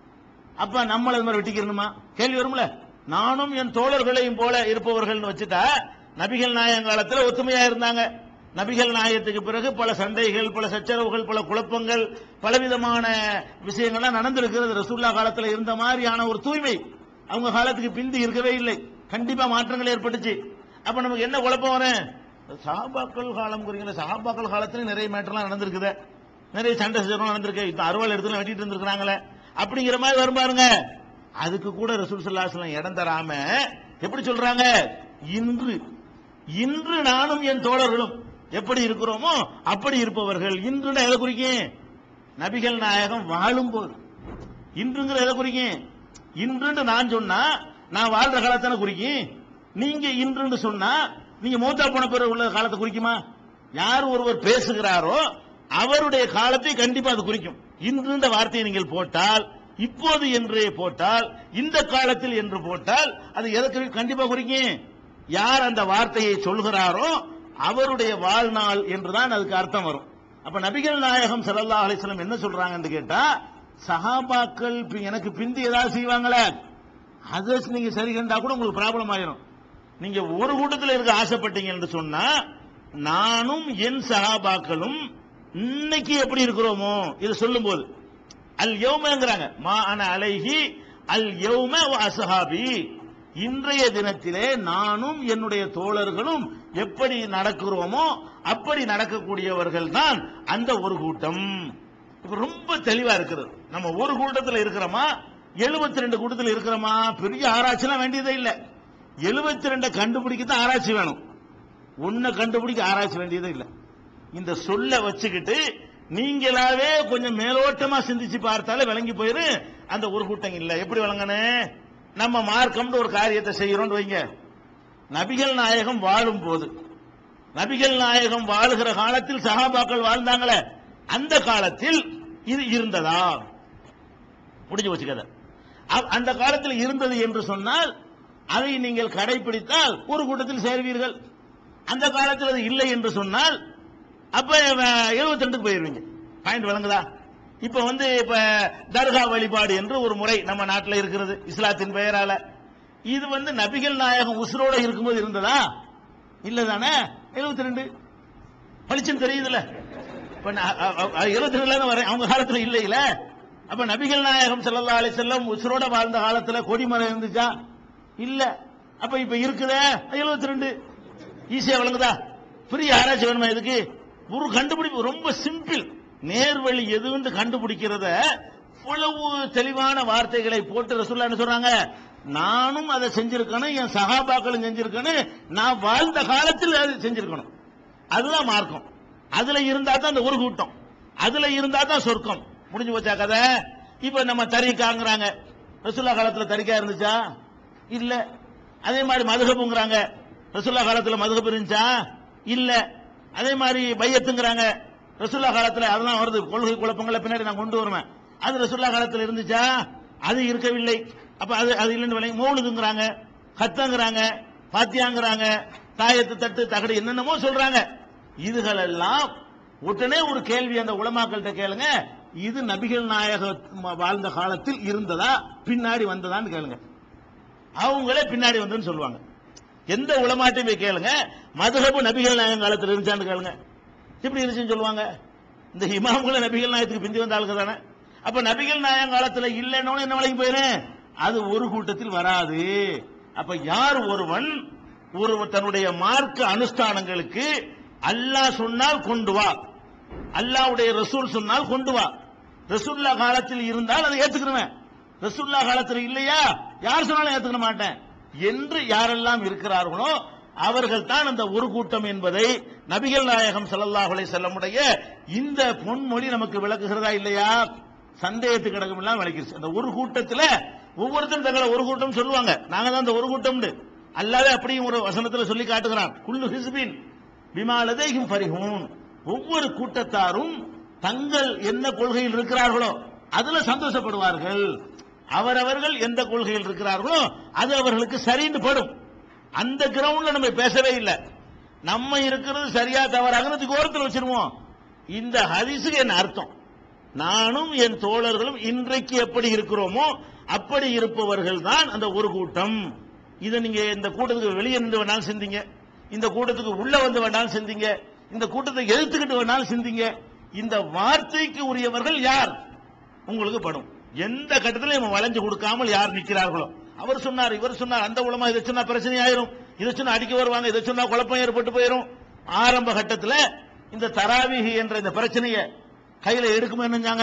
அப்ப நம்மள இது மாதிரி வெட்டிக்கிறணுமா கேள்வி வரும்ல நானும் என் தோழர்களையும் போல இருப்பவர்கள்னு வச்சுட்டா நபிகள் நாயகம் காலத்துல ஒத்துமையா இருந்தாங்க நபிகள் நாயகத்துக்கு பிறகு பல சண்டைகள் பல சச்சரவுகள் பல குழப்பங்கள் பலவிதமான விஷயங்கள்லாம் நடந்திருக்கிறது ரசூல்லா காலத்துல இருந்த மாதிரியான ஒரு தூய்மை அவங்க காலத்துக்கு பிந்தி இருக்கவே இல்லை கண்டிப்பா மாற்றங்கள் ஏற்பட்டுச்சு அப்ப நமக்கு என்ன குழப்பம் வரும் சஹாபாக்கள் காலம் குறிக்கிற சஹாபாக்கள் காலத்துல நிறைய மேட்டர்லாம் நடந்திருக்குது நிறைய சண்டை சச்சரவு நடந்திருக்கு இப்ப அறுவாள் இடத்துல வெட்டிட்டு இருந்திருக்காங்களே அப்படிங்கிற மாதிரி வரும் பாருங்க அதுக்கு கூட ரசூல் ஸல்லல்லாஹு இடம் தராம எப்படி சொல்றாங்க இன்று இன்று நானும் என் தோழர்களும் எப்படி இருக்கிறோமோ அப்படி இருப்பவர்கள் இன்றுன்னு எதை குறிக்கும் நபிகள் நாயகம் வாழும் போது இன்றுங்கிற எதை குறிக்கும் இன்றுன்னு நான் சொன்னா நான் வாழ்ற காலத்தான குறிக்கும் நீங்க இன்றுன்னு சொன்னா நீங்க மூத்தா போன பிறகு உள்ள காலத்தை குறிக்குமா யார் ஒருவர் பேசுகிறாரோ அவருடைய காலத்தை கண்டிப்பா அது குறிக்கும் இன்றுன்ற வார்த்தையை நீங்கள் போட்டால் இப்போது என்று போட்டால் இந்த காலத்தில் என்று போட்டால் அது எதற்கு கண்டிப்பா குறிக்கும் யார் அந்த வார்த்தையை சொல்கிறாரோ அவருடைய வாழ்நாள் என்றுதான் அதுக்கு அர்த்தம் வரும் அப்ப நபிகள் நாயகம் ஸல்லல்லாஹு அலைஹி வஸல்லம் என்ன சொல்றாங்கன்னு கேட்டா சஹாபாக்கள் பி- எனக்கு பிந்தி ஏதாவது செய்வாங்களே அதை நீங்க சரி கண்டா கூட உங்களுக்கு ப்ராப்ளம் ஆயிரும் நீங்க ஒரு கூட்டத்தில் இருக்க ஆசைப்பட்டீங்க என்று சொன்னா நானும் என் சஹாபாக்களும் இன்னைக்கு எப்படி இருக்கிறோமோ இது சொல்லும்போது அல் யௌமங்கிறாங்க மா அன அலைஹி அல் யௌம வ அஸ்ஹாபி இன்றைய தினத்திலே நானும் என்னுடைய தோழர்களும் எப்படி நடக்கிறோமோ அப்படி நடக்கக்கூடியவர்கள் தான் அந்த ஒரு கூட்டம் இப்ப ரொம்ப தெளிவா இருக்கிறது நம்ம ஒரு கூட்டத்தில் இருக்கிறோமா 72 ரெண்டு கூட்டத்தில் இருக்கிறோமா பெரிய ஆராய்ச்சிலாம் வேண்டியதே இல்லை 72 ரெண்டை கண்டுபிடிக்க தான் ஆராய்ச்சி வேணும் ஒன்ன கண்டுபிடிக்க ஆராய்ச்சி வேண்டியதே இல்லை இந்த சொல்ல வச்சுக்கிட்டு நீங்களாவே கொஞ்சம் மேலோட்டமா சிந்திச்சு பார்த்தாலே விளங்கி போயிரு அந்த ஒரு கூட்டம் இல்ல எப்படி விளங்கனே நம்ம மார்க்கம்னு ஒரு காரியத்தை செய்யறோம்னு வைங்க நபிகள் நாயகம் வாழும் போது நபிகள் நாயகம் வாழுகிற காலத்தில் சஹாபாக்கள் வாழ்ந்தாங்களே அந்த காலத்தில் இது இருந்ததா முடிஞ்சு வச்சு கதை அ- அந்த காலத்தில் இருந்தது என்று சொன்னால் அதை நீங்கள் கடைபிடித்தால் ஒரு கூட்டத்தில் சேர்வீர்கள் அந்த காலத்தில் அது இல்லை என்று சொன்னால் அப்ப எழுபத்தி ரெண்டுக்கு போயிருவீங்க பாயிண்ட் வழங்குதா இப்ப வந்து இப்ப தர்கா வழிபாடு என்று ஒரு முறை நம்ம நாட்டில் இருக்கிறது இஸ்லாத்தின் பெயரால இது வந்து நபிகள் நாயகம் உசுரோட இருக்கும்போது இருந்ததா இல்ல தானே எழுபத்தி ரெண்டு பளிச்சுன்னு தெரியுதுல்ல இப்ப எழுபத்தி ரெண்டுல தான் வரேன் அவங்க காலத்துல இல்ல இல்ல அப்ப நபிகள் நாயகம் ஸல்லல்லாஹு அலைஹி வஸல்லம் உசுரோட வாழ்ந்த காலத்துல கொடிமரம் இருந்துச்சா இல்ல அப்ப இப்ப இருக்குதே எழுபத்தி ரெண்டு ஈஸியா விளங்குதா பெரிய ஆராய்ச்சி வேணுமா இதுக்கு ஒரு கண்டுபிடிப்பு ரொம்ப சிம்பிள் நேர்வழி எதுன்னு கண்டுபிடிக்கிறத இவ்வளவு தெளிவான வார்த்தைகளை போட்டு ரசூல்லா என்ன சொல்றாங்க நானும் அதை செஞ்சிருக்கணும் என் சகாபாக்களும் செஞ்சிருக்கணும் நான் வாழ்ந்த காலத்தில் அதை செஞ்சிருக்கணும் அதுதான் மார்க்கம் அதுல இருந்தா தான் அந்த ஒரு கூட்டம் அதுல இருந்தா தான் சொர்க்கம் முடிஞ்சு போச்சா கதை இப்ப நம்ம தறிக்காங்கிறாங்க ரசூல்லா காலத்துல தறிக்கா இருந்துச்சா இல்ல அதே மாதிரி மதுகப்புங்கிறாங்க ரசூல்லா காலத்துல மதுகப் இருந்துச்சா இல்ல அதே மாதிரி பையத்துங்கிறாங்க ரசூல்லா காலத்துல அதெல்லாம் வருது கொள்கை குழப்பங்களை பின்னாடி நான் கொண்டு வருவேன் அது ரசூல்லா காலத்துல இருந்துச்சா அது இருக்கவில்லை அப்ப அது அது இல்லைன்னு விளங்கி மௌலுதுங்கிறாங்க கத்தங்கிறாங்க பாத்தியாங்கிறாங்க தாயத்து தட்டு தகடு என்னென்னமோ சொல்றாங்க இதுகளெல்லாம் உடனே ஒரு கேள்வி அந்த உலமாக்கள்கிட்ட கேளுங்க இது நபிகள் நாயக வாழ்ந்த காலத்தில் இருந்ததா பின்னாடி வந்ததான்னு கேளுங்க அவங்களே பின்னாடி வந்ததுன்னு சொல்லுவாங்க எந்த உலமாட்டையும் போய் கேளுங்க மதுஹபு நபிகள் நாயகம் காலத்தில் இருந்துச்சான்னு கேளுங்க எப்படி இருந்துச்சுன்னு சொல்லுவாங்க இந்த இமாம்களை நபிகள் நாயகத்துக்கு பிந்தி வந்த ஆளுங்க தானே அப்ப நபிகள் நாயகம் காலத்துல இல்லைன்னு என்ன விலைக்கு போயிரு அது ஒரு கூட்டத்தில் வராது அப்ப யார் ஒருவன் ஒரு தன்னுடைய மார்க்க அனுஷ்டானங்களுக்கு அல்லாஹ் சொன்னால் கொண்டு வா அல்லாஹ்வுடைய ரசூல் சொன்னால் கொண்டு வா ரசூல்லா காலத்தில் இருந்தால் அதை ஏத்துக்கிறேன் ரசூல்லா காலத்தில் இல்லையா யார் சொன்னாலும் ஏத்துக்க மாட்டேன் என்று யாரெல்லாம் இருக்கிறார்களோ அவர்கள் தான் அந்த ஒரு கூட்டம் என்பதை நபிகள் நாயகம் ஸல்லல்லாஹு அலைஹி வஸல்லமுடைய இந்த பொன்மொழி நமக்கு விளக்குகிறதா இல்லையா சந்தேகத்துக்கு கிடக்கும் எல்லாம் விளக்கிருச்சு அந்த ஒரு கூட்டத்துல ஒவ்வொருத்தரும் தங்களை ஒரு கூட்டம் சொல்லுவாங்க நாங்க தான் அந்த ஒரு கூட்டம்னு அல்லாவே அப்படியும் ஒரு வசனத்துல சொல்லி காட்டுகிறான் குல்லு ஹிஸ்பின் பிமாலதையும் பரிஹூன் ஒவ்வொரு கூட்டத்தாரும் தங்கள் என்ன கொள்கையில் இருக்கிறார்களோ அதுல சந்தோஷப்படுவார்கள் அவரவர்கள் எந்த கொள்கையில் இருக்கிறார்களோ அது அவர்களுக்கு சரின்னு படும் அந்த கிரவுண்ட்ல நம்ம பேசவே இல்லை நம்ம இருக்கிறது சரியா தவறாங்கிறதுக்கு ஓரத்தில் வச்சிருவோம் இந்த ஹதீஸுக்கு என்ன அர்த்தம் நானும் என் தோழர்களும் இன்றைக்கு எப்படி இருக்கிறோமோ அப்படி இருப்பவர்கள் தான் அந்த ஒரு கூட்டம் இதை நீங்க இந்த கூட்டத்துக்கு வெளியே நின்று வேணாலும் சிந்திங்க இந்த கூட்டத்துக்கு உள்ள வந்து வேணாலும் சிந்திங்க இந்த கூட்டத்தை எதிர்த்துக்கிட்டு வேணாலும் சிந்திங்க இந்த வார்த்தைக்கு உரியவர்கள் யார் உங்களுக்கு படும் எந்த கட்டத்திலும் இவன் வளைஞ்சு கொடுக்காமல் யார் நிற்கிறார்களோ அவர் சொன்னார் இவர் சொன்னார் அந்த உலமா இதை சொன்னா பிரச்சனை ஆயிரும் இதை சொன்னா அடிக்க வருவாங்க இதை சொன்னா குழப்பம் ஏற்பட்டு போயிரும் ஆரம்ப கட்டத்துல இந்த தராவிகி என்ற இந்த பிரச்சனையை கையில எடுக்குமே என்னஞ்சாங்க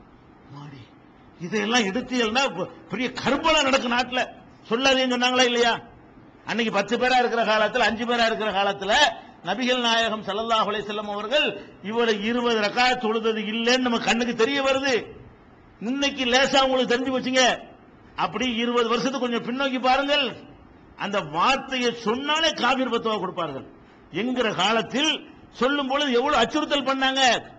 மாடி இதையெல்லாம் எடுத்தீங்கன்னா பெரிய கரும்பெல்லாம் நடக்கும் நாட்டுல சொல்லாதேன்னு சொன்னாங்களா இல்லையா அன்னைக்கு பத்து பேரா இருக்கிற காலத்துல அஞ்சு பேரா இருக்கிற காலத்துல நபிகள் நாயகம் ஸல்லல்லாஹு அலைஹி வஸல்லம் அவர்கள் இவ்வளவு இருபது ரக்கா தொழுதது இல்லைன்னு நம்ம கண்ணுக்கு தெரிய வருது இன்னைக்கு லேசா உங்களுக்கு தெரிஞ்சு வச்சுங்க அப்படி இருபது வருஷத்துக்கு கொஞ்சம் பின்னோக்கி பாருங்கள் அந்த வார்த்தையை சொன்னாலே காபீர் பத்துவா கொடுப்பார்கள் என்கிற காலத்தில் சொல்லும் பொழுது எவ்வளவு அச்சுறுத்தல் பண்ணாங்க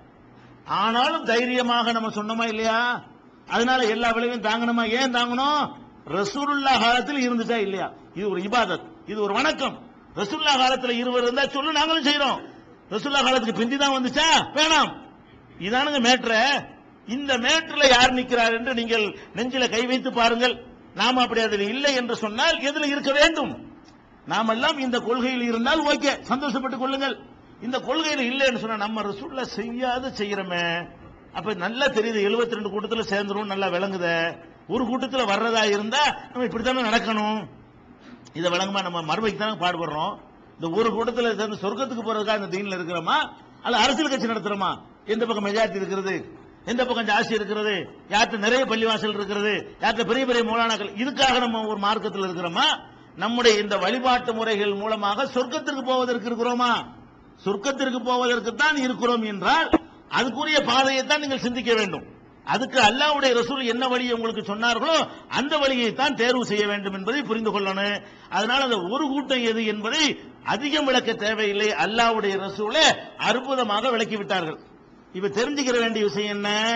ஆனாலும் தைரியமாக நம்ம சொன்னோமா இல்லையா அதனால எல்லா விளைவையும் தாங்கணுமா ஏன் தாங்கணும் ரசூலுல்லா காலத்தில் இருந்துச்சா இல்லையா இது ஒரு இபாதத் இது ஒரு வணக்கம் ரசூல்லா காலத்துல இருவர் இருந்தா சொல்லு நாங்களும் செய்யறோம் ரசூல்லா காலத்துக்கு பிந்தி தான் வந்துச்சா வேணாம் இதானுங்க மேட்ர இந்த மேட்ரில் யார் நிற்கிறார் என்று நீங்கள் நெஞ்சில கை வைத்து பாருங்கள் நாம் அப்படி அதில் இல்லை என்று சொன்னால் எதில் இருக்க வேண்டும் நாமெல்லாம் இந்த கொள்கையில் இருந்தால் ஓகே சந்தோஷப்பட்டுக் கொள்ளுங்கள் இந்த கொள்கையில் இல்லைன்னு சொன்னா நம்ம ரசூல்ல செய்யாத செய்யறோமே அப்ப நல்லா தெரியுது 72 ரெண்டு கூட்டத்தில் சேர்ந்துரும் நல்லா விளங்குதே ஒரு கூட்டத்தில் வர்றதா இருந்தா நம்ம இப்படித்தானே நடக்கணும் இதை விளங்குமா நம்ம மறுமைக்கு தானே பாடுபடுறோம் இந்த ஒரு கூட்டத்தில் சேர்ந்து சொர்க்கத்துக்கு போறதுக்காக இந்த தீன்ல இருக்கிறோமா அல்ல அரசியல் கட்சி நடத்துறோமா எந்த பக்கம் மெஜாரிட்டி இருக்கிறது எந்த பக்கம் ஜாஸ்தி இருக்கிறது யார்கிட்ட நிறைய பள்ளிவாசல் இருக்கிறது யார்கிட்ட பெரிய பெரிய மூலானாக்கள் இதுக்காக நம்ம ஒரு மார்க்கத்தில் இருக்கிறோமா நம்முடைய இந்த வழிபாட்டு முறைகள் மூலமாக சொர்க்கத்திற்கு போவதற்கு இருக்கிறோமா சொர்க்கத்திற்கு போவதற்கு தான் இருக்கிறோம் என்றால் அதுக்குரிய பாதையை தான் நீங்கள் சிந்திக்க வேண்டும் அதுக்கு அல்லாஹ்வுடைய ரசூல் என்ன வழியை உங்களுக்கு சொன்னார்களோ அந்த வழியை தான் தேர்வு செய்ய வேண்டும் என்பதை புரிந்து கொள்ளணும் அதனால அந்த ஒரு கூட்டம் எது என்பதை அதிகம் விளக்க தேவையில்லை அல்லாஹ்வுடைய ரசூலே அற்புதமாக விளக்கி விட்டார்கள் இப்ப தெரிஞ்சுக்கிற வேண்டிய விஷயம் என்ன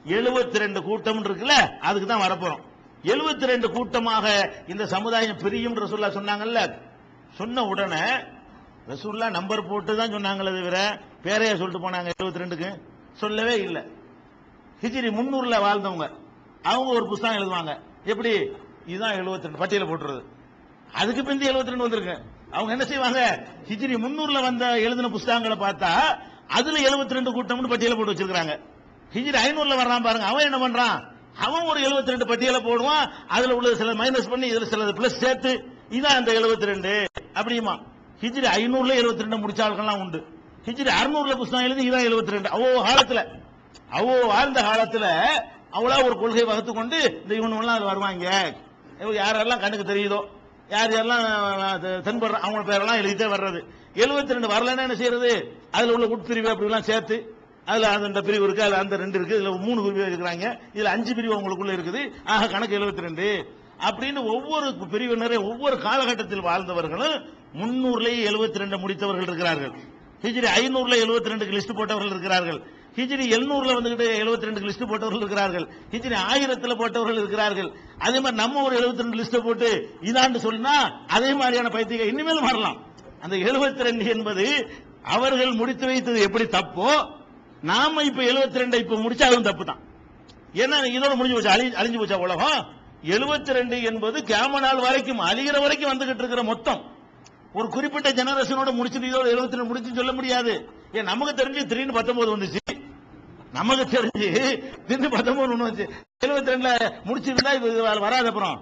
72 ரெண்டு கூட்டம் இருக்குல்ல அதுக்கு தான் வரப்போறோம் 72 ரெண்டு கூட்டமாக இந்த சமுதாயம் பிரியும் ரசூல்லா சொன்னாங்கல்ல சொன்ன உடனே ரசூல்லா நம்பர் போட்டு தான் சொன்னாங்களே தவிர பேரைய சொல்லிட்டு போனாங்க 72 ரெண்டுக்கு சொல்லவே இல்லை ஹிஜ்ரி முன்னூறுல வாழ்ந்தவங்க அவங்க ஒரு புஸ்தகம் எழுதுவாங்க எப்படி இதுதான் 72 ரெண்டு பட்டியல போட்டுறது அதுக்கு பிந்தி 72 ரெண்டு வந்திருக்கு அவங்க என்ன செய்வாங்க ஹிஜ்ரி முன்னூறுல வந்த எழுதின புஸ்தகங்களை பார்த்தா அதுல 72 ரெண்டு கூட்டம்னு பட்டியல போட்டு வச்சிருக்காங்க ஹிஜ்ரி ஐநூறுல வர்றான் பாருங்க அவன் என்ன பண்றான் அவன் ஒரு 72 ரெண்டு பட்டியல போடுவான் அதுல உள்ள சில மைனஸ் பண்ணி இதுல சில பிளஸ் சேர்த்து இதான் அந்த 72 ரெண்டு அப்படியுமா ஹிஜ்ரி ஐநூறுல 72 ரெண்டு முடிச்ச ஆட்கள்லாம் உண்டு ஹிஜ்ரி அறுநூறுல புஸ்தகம் எழுதி இதான் 72 ரெண்டு அவ்வளோ காலத்துல அவ்வளோ வாழ்ந்த காலத்துல அவ்வளோ ஒரு கொள்கை வகுத்து கொண்டு இந்த இவனுலாம் அது வருவாங்க இவங்க யாரெல்லாம் கண்ணுக்கு தெரியுதோ யார் யாரெல்லாம் அஹ், தென்படுற அவங்க பேரெல்லாம் எழுதிட்டே வர்றது 72 ரெண்டு வரலன்னா என்ன செய்யறது அதுல உள்ள உட்பிரிவு அப்படிலாம் சேர்த்து அதுல அந்த பிரிவு இருக்கு அதுல அந்த ரெண்டு இருக்கு இதுல மூணு பிரிவு இருக்கிறாங்க இதுல அஞ்சு பிரிவு உங்களுக்குள்ள இருக்குது ஆக கணக்கு 72 ரெண்டு அப்படின்னு ஒவ்வொரு பிரிவினரை ஒவ்வொரு காலகட்டத்தில் வாழ்ந்தவர்களும் முன்னூறுலயே 72 ரெண்டு முடித்தவர்கள் இருக்கிறார்கள் ஹிஜ்ரி ஐநூறுல 72 ரெண்டுக்கு லிஸ்ட் போட்டவர்கள் இருக்கிறார்கள் ஹிஜ்ரி எழுநூறுல வந்துகிட்டு 72 ரெண்டுக்கு லிஸ்ட் போட்டவர்கள் இருக்கிறார்கள் ஹிஜ்ரி ஆயிரத்துல போட்டவர்கள் இருக்கிறார்கள் அதே மாதிரி நம்ம ஒரு 72 ரெண்டு லிஸ்ட் போட்டு இதாண்டு சொன்னா அதே மாதிரியான பைத்தியம் இனிமேல் மாறலாம் அந்த 72 ரெண்டு என்பது அவர்கள் முடித்து வைத்தது எப்படி தப்போ நாம இப்ப 72 ரெண்டை இப்ப முடிச்சா அதுவும் தப்பு தான் ஏன்னா இதோட முடிஞ்சு போச்சு அழி அழிஞ்சு போச்சா உலகம் 72 ரெண்டு என்பது கேம நாள் வரைக்கும் அழிகிற வரைக்கும் வந்துகிட்டு இருக்கிற மொத்தம் ஒரு குறிப்பிட்ட ஜெனரேஷனோட முடிச்சுட்டு இதோட 72 ரெண்டு முடிச்சுன்னு சொல்ல முடியாது ஏன் நமக்கு தெரிஞ்சு திடீர்னு 19 வந்துச்சு நமக்கு தெரிஞ்சு திடீர்னு 19 ஒண்ணு வந்துச்சு 72 ரெண்டுல முடிச்சிருந்தா இது வராது அப்புறம்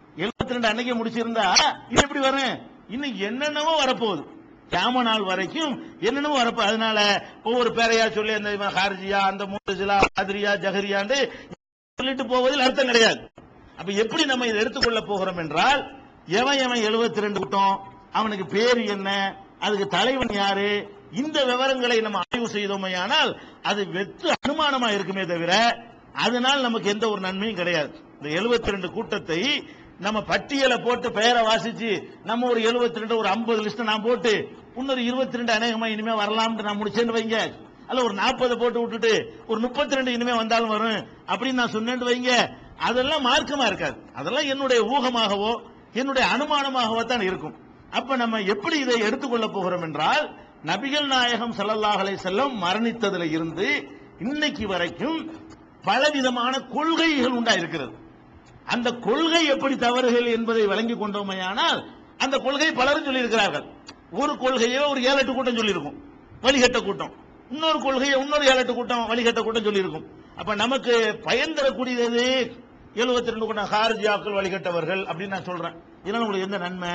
72 ரெண்டு அன்னைக்கு முடிச்சிருந்தா இது எப்படி வரும் இன்னும் என்னென்னவோ வரப்போகுது கியாம நாள் வரைக்கும் என்னென்னவோ வரப்போ அதனால ஒவ்வொரு பேரையா சொல்லி அந்த இவன் ஹார்ஜியா அந்த மூசிலா ஆதிரியா ஜஹரியாண்டு சொல்லிட்டு போவதில் அர்த்தம் கிடையாது அப்ப எப்படி நம்ம இதை எடுத்துக்கொள்ள போகிறோம் என்றால் எவன் எவன் 72 ரெண்டு கூட்டம் அவனுக்கு பேர் என்ன அதுக்கு தலைவன் யாரு இந்த விவரங்களை நம்ம ஆய்வு செய்தோமையானால் அது வெற்று அனுமானமா இருக்குமே தவிர அதனால் நமக்கு எந்த ஒரு நன்மையும் கிடையாது இந்த 72 ரெண்டு கூட்டத்தை நம்ம பட்டியலை போட்டு பெயரை வாசிச்சு நம்ம ஒரு 72 ரெண்டு ஒரு 50 லிஸ்ட் நான் போட்டு இன்னொரு 22 ரெண்டு அநேகமா இனிமே வரலாம்னு நான் முடிச்சேன்னு வைங்க அல்ல ஒரு 40 போட்டு விட்டுட்டு ஒரு 32 ரெண்டு இனிமே வந்தாலும் வரும் அப்படின்னு நான் சொன்னேன்னு வைங்க அதெல்லாம் மார்க்கமா இருக்காது அதெல்லாம் என்னுடைய ஊகமாகவோ என்னுடைய அனுமானமாகவோ தான் இருக்கும் அப்ப நம்ம எப்படி இதை எடுத்துக்கொள்ள போகிறோம் என்றால் நபிகள் நாயகம் ஸல்லல்லாஹு அலைஹி செல்லம் மரணித்ததுல இருந்து இன்னைக்கு வரைக்கும் பலவிதமான கொள்கைகள் உண்டா இருக்கிறது அந்த கொள்கை எப்படி தவறுகள் என்பதை விளங்கிக் கொண்டோமையானால் அந்த கொள்கை பலரும் சொல்லியிருக்கிறார்கள் ஒரு கொள்கையோ ஒரு ஏழு எட்டு கூட்டம் சொல்லியிருக்கும் வழிகட்ட கூட்டம் இன்னொரு கொள்கையை இன்னொரு ஏழு எட்டு கூட்டம் வழிகட்ட கூட்டம் சொல்லியிருக்கும் அப்ப நமக்கு பயன் தரக்கூடியது எழுபத்தி ரெண்டு கூட்டம் ஹார்ஜியாக்கள் வழிகட்டவர்கள் அப்படின்னு நான் சொல்றேன் இதனால உங்களுக்கு எந்த நன்மை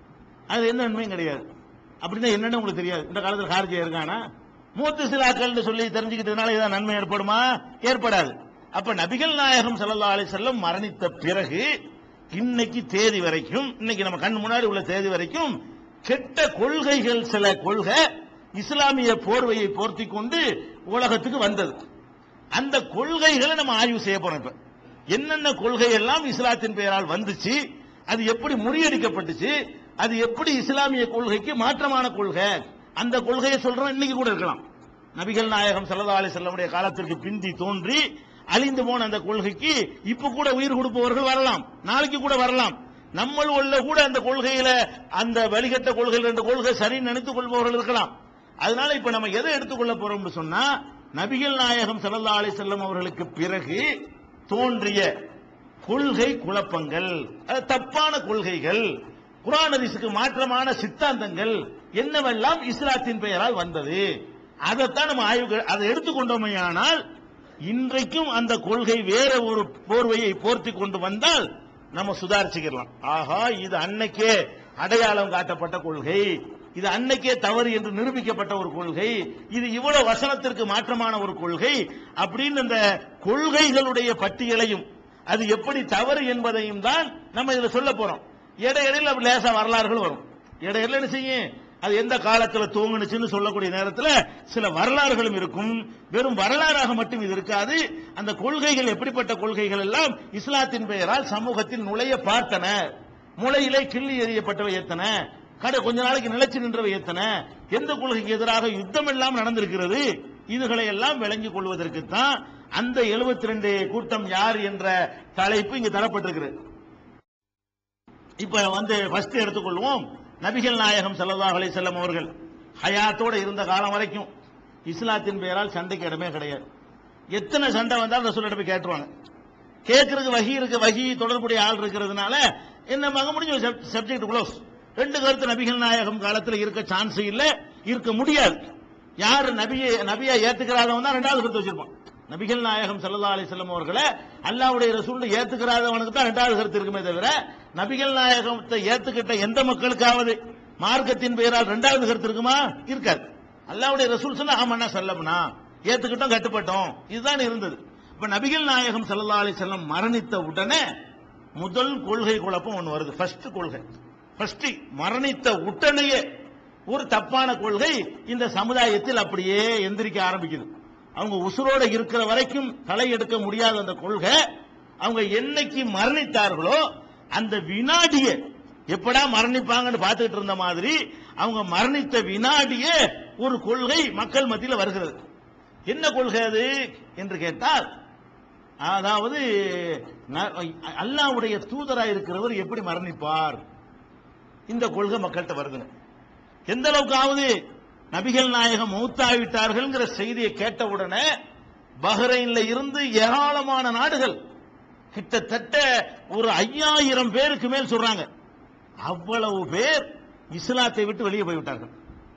அது எந்த நன்மையும் கிடையாது அப்படின்னா என்னன்னு உங்களுக்கு தெரியாது இந்த காலத்தில் ஹார்ஜியா இருக்கானா மூத்து சிலாக்கள்னு சொல்லி தெரிஞ்சுக்கிட்டதுனால ஏதாவது நன்மை ஏற்படுமா ஏற்படாது அப்ப நபிகள் நாயகம் ஸல்லல்லாஹு அலைஹி வஸல்லம் மரணித்த பிறகு இன்னைக்கு தேதி வரைக்கும் இன்னைக்கு நம்ம கண் முன்னாடி உள்ள தேதி வரைக்கும் கெட்ட கொள்கைகள் சில கொள்கை இஸ்லாமிய போர்வையை போர்த்தி கொண்டு உலகத்துக்கு வந்தது அந்த கொள்கைகளை நம்ம ஆய்வு செய்ய போறோம் இப்ப என்னென்ன கொள்கை எல்லாம் இஸ்லாத்தின் பெயரால் வந்துச்சு அது எப்படி முறியடிக்கப்பட்டுச்சு அது எப்படி இஸ்லாமிய கொள்கைக்கு மாற்றமான கொள்கை அந்த கொள்கையை சொல்றோம் இன்னைக்கு கூட இருக்கலாம் நபிகள் நாயகம் ஸல்லல்லாஹு அலைஹி வஸல்லமுடைய காலத்திற்கு பிந்தி தோன்றி அழிந்து போன அந்த கொள்கைக்கு இப்ப கூட உயிர் கொடுப்பவர்கள் வரலாம் நாளைக்கு கூட வரலாம் நம்மள் உள்ள கூட அந்த கொள்கையில அந்த வழிகட்ட கொள்கையில் ரெண்டு கொள்கை சரின்னு நினைத்துக் கொள்பவர்கள் இருக்கலாம் அதனால இப்ப நம்ம எதை எடுத்துக்கொள்ள போறோம்னு சொன்னா நபிகள் நாயகம் ஸல்லல்லாஹு அலைஹி வஸல்லம் அவர்களுக்கு பிறகு தோன்றிய கொள்கை குழப்பங்கள் அது தப்பான கொள்கைகள் குர்ஆன் ஹதீஸுக்கு மாற்றமான சித்தாந்தங்கள் என்னவெல்லாம் இஸ்லாத்தின் பெயரால் வந்தது அதைத்தான் நம்ம ஆய்வு அதை எடுத்துக்கொண்டோமையானால் இன்றைக்கும் அந்த கொள்கை வேற ஒரு போர்வையை போர்த்தி கொண்டு வந்தால் நம்ம சுதாரிச்சுக்கலாம் ஆஹா இது அன்னைக்கே அடையாளம் காட்டப்பட்ட கொள்கை இது அன்னைக்கே தவறு என்று நிரூபிக்கப்பட்ட ஒரு கொள்கை இது இவ்வளவு வசனத்திற்கு மாற்றமான ஒரு கொள்கை அப்படின்னு இந்த கொள்கைகளுடைய பட்டியலையும் அது எப்படி தவறு என்பதையும் தான் நம்ம இதுல சொல்ல போறோம் இடையிடையில் அப்படி லேசா வரலாறுகள் வரும் இடையில என்ன செய்யும் அது எந்த காலத்துல தூங்குனுச்சுன்னு சொல்லக்கூடிய நேரத்துல சில வரலாறுகளும் இருக்கும் வெறும் வரலாறாக மட்டும் இது இருக்காது அந்த கொள்கைகள் எப்படிப்பட்ட கொள்கைகள் எல்லாம் இஸ்லாத்தின் பெயரால் சமூகத்தில் நுழைய பார்த்தன முளையிலே கிள்ளி எறியப்பட்டவை எத்தன கடை கொஞ்ச நாளைக்கு நிலைச்சு நின்றவை எத்தன எந்த கொள்கைக்கு எதிராக யுத்தம் எல்லாம் நடந்திருக்கிறது இதுகளை எல்லாம் விளங்கிக் கொள்வதற்கு தான் அந்த 72 கூட்டம் யார் என்ற தலைப்பு இங்கு தரப்பட்டிருக்கிறது இப்ப வந்து ஃபர்ஸ்ட் எடுத்துக்கொள்வோம் நபிகள் நாயகம் ஸல்லல்லாஹு அலைஹி வஸல்லம் அவர்கள் ஹயாத்தோட இருந்த காலம் வரைக்கும் இஸ்லாத்தின் பெயரால் சண்டைக்கு இடமே கிடையாது எத்தனை சண்டை வந்தாலும் ரசூலிடம் போய் கேட்டுருவாங்க கேட்கறதுக்கு வகி இருக்கு வகி தொடர்புடைய ஆள் இருக்கிறதுனால என்ன மக முடிஞ்ச சப்ஜெக்ட் க்ளோஸ் ரெண்டு கருத்து நபிகள் நாயகம் காலத்தில் இருக்க சான்ஸ் இல்ல இருக்க முடியாது யார் நபியை நபியா ஏத்துக்கிறாதவன் தான் ரெண்டாவது கருத்து வச்சிருப்பான் நபிகள் நாயகம் ஸல்லல்லாஹு அலைஹி வஸல்லம் அவர்களை அல்லாஹ்வுடைய ரசூல் ஏத்துக்கிறாதவனுக்கு தான் ரெண்டாவது கருத்து இருக்குமே தவிர நபிகள் நாயகத்தை ஏத்துக்கிட்ட எந்த மக்களுக்காவது மார்க்கத்தின் பெயரால் ரெண்டாவது கருத்து இருக்குமா இருக்காது அல்லாஹ்வுடைய ரசூல் சொன்னா ஆமாண்ணா சொல்லப்பனா ஏத்துக்கிட்டோம் கட்டுப்பட்டோம் இதுதான் இருந்தது இப்ப நபிகள் நாயகம் ஸல்லல்லாஹு அலைஹி வஸல்லம் மரணித்த உடனே முதல் கொள்கை குழப்பம் ஒன்று வருது ஃபர்ஸ்ட் கொள்கை ஃபர்ஸ்ட் மரணித்த உடனேயே ஒரு தப்பான கொள்கை இந்த சமுதாயத்தில் அப்படியே எந்திரிக்க ஆரம்பிக்குது அவங்க உசுரோட இருக்கிற வரைக்கும் களை எடுக்க முடியாத அந்த கொள்கை அவங்க என்னைக்கு மரணித்தார்களோ அந்த வினாடியே எப்படா மரணிப்பாங்கன்னு பார்த்துட்டு இருந்த மாதிரி அவங்க மரணித்த வினாடியே ஒரு கொள்கை மக்கள் மத்தியில் வருகிறது என்ன கொள்கை அது என்று கேட்டால் அதாவது ந- அல்லாஹ்வுடைய தூதராக இருக்கிறவர் எப்படி மரணிப்பார் இந்த கொள்கை மக்கள்கிட்ட வருதுங்க எந்த அளவுக்காவது நபிகள் நாயகம் மௌத்தாவிட்டார்கள்ங்கிற செய்தியை கேட்ட உடனே பஹ்ரைன்ல இருந்து ஏராளமான நாடுகள் கிட்டத்தட்ட ஒரு ஐயாயிரம் பேருக்கு மேல் சொல்றாங்க அவ்வளவு பேர் இஸ்லாத்தை விட்டு வெளியே போய்விட்டார்கள்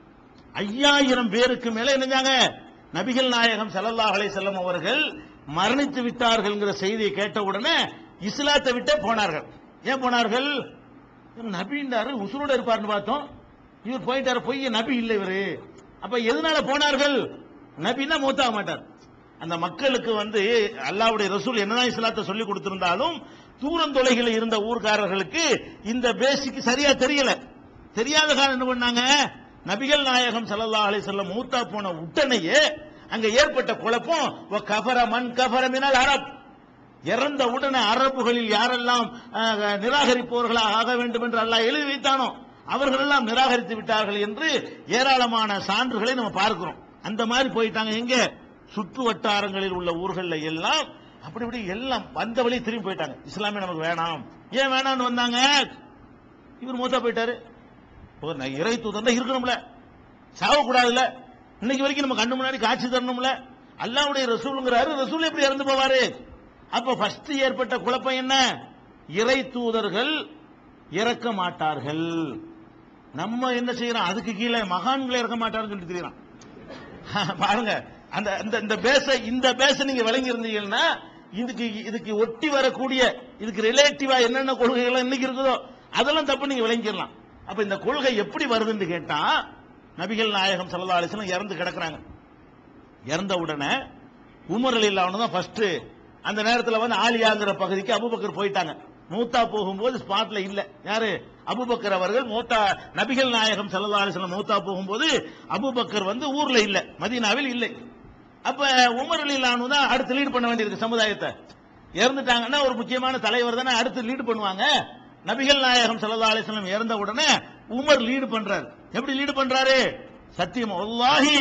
ஐயாயிரம் பேருக்கு மேல என்னஞ்சாங்க நபிகள் நாயகம் ஸல்லல்லாஹு அலைஹி வஸல்லம் அவர்கள் மரணித்து விட்டார்கள்ங்கிற செய்தியை கேட்ட உடனே இஸ்லாத்தை விட்டே போனார்கள் ஏன் போனார்கள் இவர் நபின்றாரு உசுரோட இருப்பார்னு பார்த்தோம் இவர் போயிட்டாரு பொய்ய நபி இல்லை இவரு அப்ப எதனால போனார்கள் நபின்னா மூத்தாக மாட்டார் அந்த மக்களுக்கு வந்து அல்லாஹ்வுடைய ரசூல் என்னதான் இஸ்லாத்தை சொல்லி கொடுத்திருந்தாலும் தூரம் தொலைகளில் இருந்த ஊர்க்காரர்களுக்கு இந்த பேசிக் சரியா தெரியல தெரியாத காரணம் என்ன பண்ணாங்க நபிகள் நாயகம் ஸல்லல்லாஹு அலைஹி வஸல்லம் மூத்தா போன உடனேயே அங்க ஏற்பட்ட குழப்பம் "வ கஃபர மன் கஃபர மினல் அரப் இறந்த உடனே அரபுகளில் யாரெல்லாம் அஹ், நிராகரிப்பவர்களாக ஆக வேண்டும் என்று அல்லாஹ் எழுதி வைத்தானோ அவர்கள் எல்லாம் நிராகரித்து விட்டார்கள் என்று ஏராளமான சான்றுகளை நம்ம பார்க்கிறோம் அந்த மாதிரி போயிட்டாங்க எங்க சுற்று வட்டாரங்களில் உள்ள ஊர்கள்ல எல்லாம் அப்படி இப்படி எல்லாம் வந்த வழி திரும்பி போயிட்டாங்க இஸ்லாமே நமக்கு வேணாம் ஏன் வேணாம்னு வந்தாங்க இவர் மூத்தா போயிட்டாரு ஒரு ந- இறை தூதர் இருக்கணும்ல சாவக்கூடாதுல்ல இன்னைக்கு வரைக்கும் நம்ம கண்ணு முன்னாடி காட்சி தரணும்ல அல்லாஹ்வுடைய ரசூலுங்கிறாரு ரசூல் எப்படி இறந்து போவாரு அப்ப ஃபர்ஸ்ட் ஏற்பட்ட குழப்பம் என்ன இறை தூதர்கள் இறக்க மாட்டார்கள் நம்ம என்ன செய்யறோம் அதுக்கு கீழே மகான்களை இறக்க மாட்டாருன்னு சொல்லி தெரியலாம் பாருங்க அந்த இந்த இந்த பேச இந்த பேச நீங்க விளங்கி இருந்தீங்கன்னா இதுக்கு இதுக்கு ஒட்டி வரக்கூடிய இதுக்கு ரிலேட்டிவா என்னென்ன கொள்கைகள் இன்னைக்கு இருக்குதோ அதெல்லாம் தப்பு நீங்க விளங்கிடலாம் அப்ப இந்த கொள்கை எப்படி வருதுன்னு கேட்டா நபிகள் நாயகம் ஸல்லல்லாஹு அலைஹி வஸல்லம் இறந்து கிடக்குறாங்க இறந்த உடனே உமர் அலில்லாஹ் தான் ஃபர்ஸ்ட் அந்த நேரத்துல வந்து ஆலியாங்கிற பகுதிக்கு அபூபக்கர் போயிட்டாங்க மூத்தா போகும்போது ஸ்பாட்ல இல்ல யாரு அபூபக்கர் அவர்கள் மூத்தா நபிகள் நாயகம் ஸல்லல்லாஹு அலைஹி வஸல்லம் மூத்தா போகும்போது அபூபக்கர் வந்து ஊர்ல இல்ல மதீனாவில் இல்லை அப்ப உமர் அலில்லாஹ் தான் அடுத்து லீட் பண்ண வேண்டியிருக்கு சமுதாயத்தை இறந்துட்டாங்கன்னா ஒரு முக்கியமான தலைவர் தானே அடுத்து லீடு பண்ணுவாங்க நபிகள் நாயகம் ஸல்லல்லாஹு அலைஹி வஸல்லம் இறந்த உடனே உமர் லீடு பண்றாரு எப்படி லீடு பண்றாரு சத்தியம் வல்லாஹி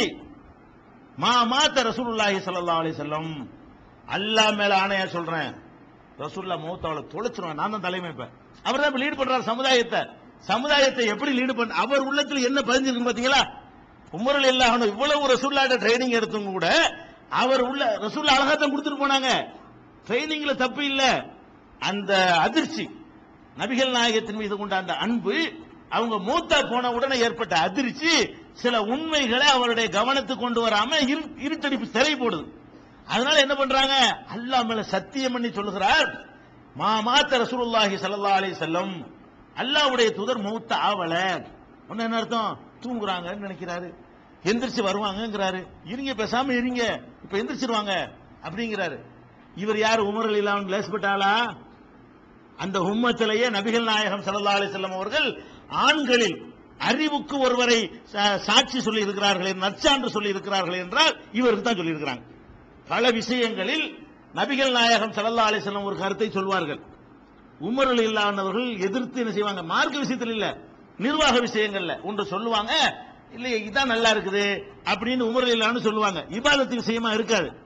மா மாத்த ரசூலுல்லாஹி ஸல்லல்லாஹு அலைஹி வஸல்லம் அல்லாஹ் மேல ஆணையா சொல்றேன் ரசூல்லா மூத்தாவளை தொலைச்சிருவேன் நான் தான் தலைமை இப்ப அவர் தான் லீட் பண்றாரு சமுதாயத்தை சமுதாயத்தை எப்படி லீடு பண்ண அவர் உள்ளத்துல என்ன பதிஞ்சிருக்கு பாத்தீங்களா உமரில் இல்லாம இவ்வளவு ரசூல்லாட்ட ட்ரைனிங் எடுத்தும் கூட அவர் உள்ள ரசூல்லா அழகா தான் கொடுத்துட்டு போனாங்க ட்ரைனிங்ல தப்பு இல்ல அந்த அதிர்ச்சி நபிகள் நாயகத்தின் மீது கொண்ட அந்த அன்பு அவங்க மூத்தா போன உடனே ஏற்பட்ட அதிர்ச்சி சில உண்மைகளை அவருடைய கவனத்துக்கு கொண்டு வராம இரு- இருட்டடிப்பு திரை போடுது அதனால என்ன பண்றாங்க அல்லாஹ் மேல சத்தியம் பண்ணி சொல்லுகிறார் மா மாத்த ரசூலுல்லாஹி ஸல்லல்லாஹு அலைஹி வஸல்லம் அல்லாஹ்வுடைய தூதர் மூத்த ஆவல ஒன்னு என்ன அர்த்தம் தூங்குறாங்கன்னு நினைக்கிறாரு எந்திரிச்சு வருவாங்கங்கிறாரு இருங்க பேசாம இருங்க இப்ப எந்திரிச்சிருவாங்க அப்படிங்கிறாரு இவர் யார் உமர் இல்லாம லேசப்பட்டாளா அந்த உம்மத்திலேயே நபிகள் நாயகம் ஸல்லல்லாஹு அலைஹி வஸல்லம் அவர்கள் ஆண்களில் அறிவுக்கு ஒருவரை சா- சாட்சி சொல்லி இருக்கிறார்கள் நற்சான்று சொல்லி இருக்கிறார்கள் என்றால் இவருக்கு தான் சொல்லி இருக்கிறாங்க பல விஷயங்களில் நபிகள் நாயகம் ஸல்லல்லாஹு அலைஹி வஸல்லம் ஒரு கருத்தை சொல்வார்கள் உமர் இல்லாதவர்கள் எதிர்த்து என்ன செய்வாங்க மார்க்க விஷயத்தில் இல்ல நிர்வாக விஷயங்கள்ல ஒன்று சொல்லுவாங்க இல்ல இதான் நல்லா இருக்குது அப்படின்னு உமர் இல்லான்னு சொல்லுவாங்க இபாதத்து விஷயமா இருக்காது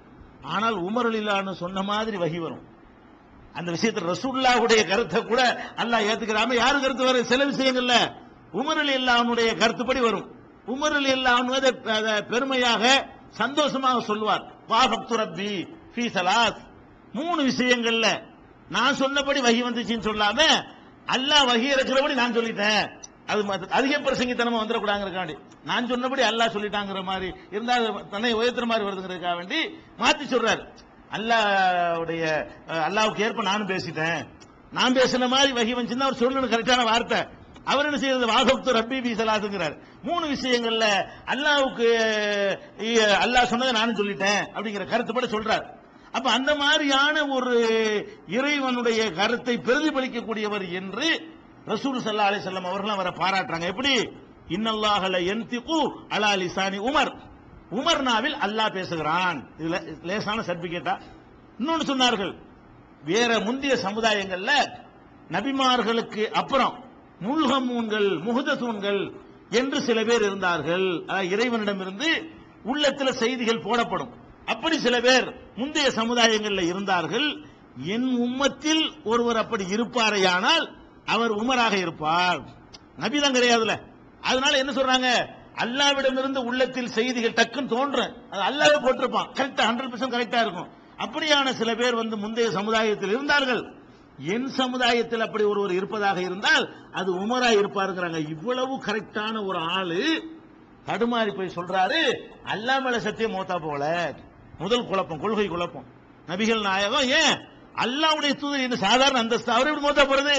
ஆனால் உமர் இல்லான்னு சொன்ன மாதிரி வகி வரும் அந்த விஷயத்துல ரசூல்லாவுடைய கருத்தை கூட அல்லாஹ் ஏத்துக்கிறாம யாரு கருத்து வரும் சில விஷயங்கள்ல உமர் இல்லாவுடைய கருத்துப்படி வரும் உமர் இல்லான்னு அதை பெருமையாக சந்தோஷமாக சொல்லுவார் வாபக்து ரப்பி ஃபீ சலாஸ் மூணு விஷயங்கள்ல நான் சொன்னபடி வகி வந்துச்சுன்னு சொல்லாம அல்லாஹ் வகி இருக்கிறபடி நான் சொல்லிட்டேன் அது மத்த- அதிக பிரசங்கித்தனமா வந்துடக்கூடாங்கிறக்காண்டி நான் சொன்னபடி அல்லாஹ் சொல்லிட்டாங்கிற மாதிரி இருந்தா அது தன்னை உயர்த்துற மாதிரி வருதுங்கிறதுக்காக வேண்டி மாத்தி சொல்றாரு அல்லாஹ்வுடைய அஹ், அல்லாஹ்வுக்கு ஏற்ப நானும் பேசிட்டேன் நான் பேசின மாதிரி வகி வந்துச்சுன்னா அவர் சொல்லணும் கரெக்டான வார்த்தை அவர் என்ன செய்யறது வாகப்து ரப்பி பி சலாத்துங்கிறார் மூணு விஷயங்கள்ல அல்லாஹ்வுக்கு அஹ், அல்லாஹ் சொன்னதை நானும் சொல்லிட்டேன் அப்படிங்கிற கருத்துப்பட சொல்றார் அப்ப அந்த மாதிரியான ஒரு இறைவனுடைய கருத்தை பிரதிபலிக்கக்கூடியவர் என்று ரசூல் சல்லா அலி செல்லம் அவர்கள் அவரை பாராட்டுறாங்க எப்படி இன்னல்லாஹல என்திகு அலா லிசானி உமர் உமர் நாவில் அல்லாஹ் பேசுகிறான் இதுல லேசான சர்டிபிகேட்டா இன்னொன்னு சொன்னார்கள் வேற முந்தைய சமுதாயங்கள்ல நபிமார்களுக்கு அப்புறம் முல்கமூன்கள் முகுதசூன்கள் என்று சில பேர் இருந்தார்கள் அதாவது இறைவனிடமிருந்து உள்ளத்துல செய்திகள் போடப்படும் அப்படி சில பேர் முந்தைய சமுதாயங்களில் இருந்தார்கள் என் உம்மத்தில் ஒருவர் அப்படி இருப்பாரையானால் அவர் உமராக இருப்பார் நபிதான் கிடையாதுல அதனால என்ன சொல்றாங்க அல்லாவிடமிருந்து உள்ளத்தில் செய்திகள் டக்குன்னு தோன்றும் அது அல்லாவே போட்டிருப்பான் கரெக்டா ஹண்ட்ரட் பர்சன்ட் கரெக்டா இருக்கும் அப்படியான சில பேர் வந்து முந்தைய சமுதாயத்தில் இருந்தார்கள் என் சமுதாயத்தில் அப்படி ஒருவர் இருப்பதாக இருந்தால் அது உமரா இருப்பாருங்கிறாங்க இவ்வளவு கரெக்டான ஒரு ஆளு தடுமாறி போய் சொல்றாரு அல்லா மேல சத்தியம் மோத்தா போல முதல் குழப்பம் கொள்கை குழப்பம் நபிகள் நாயகம் ஏன் அல்லாவுடைய தூதர் என்ன சாதாரண அந்தஸ்து அவர் எப்படி மோத்தா போறது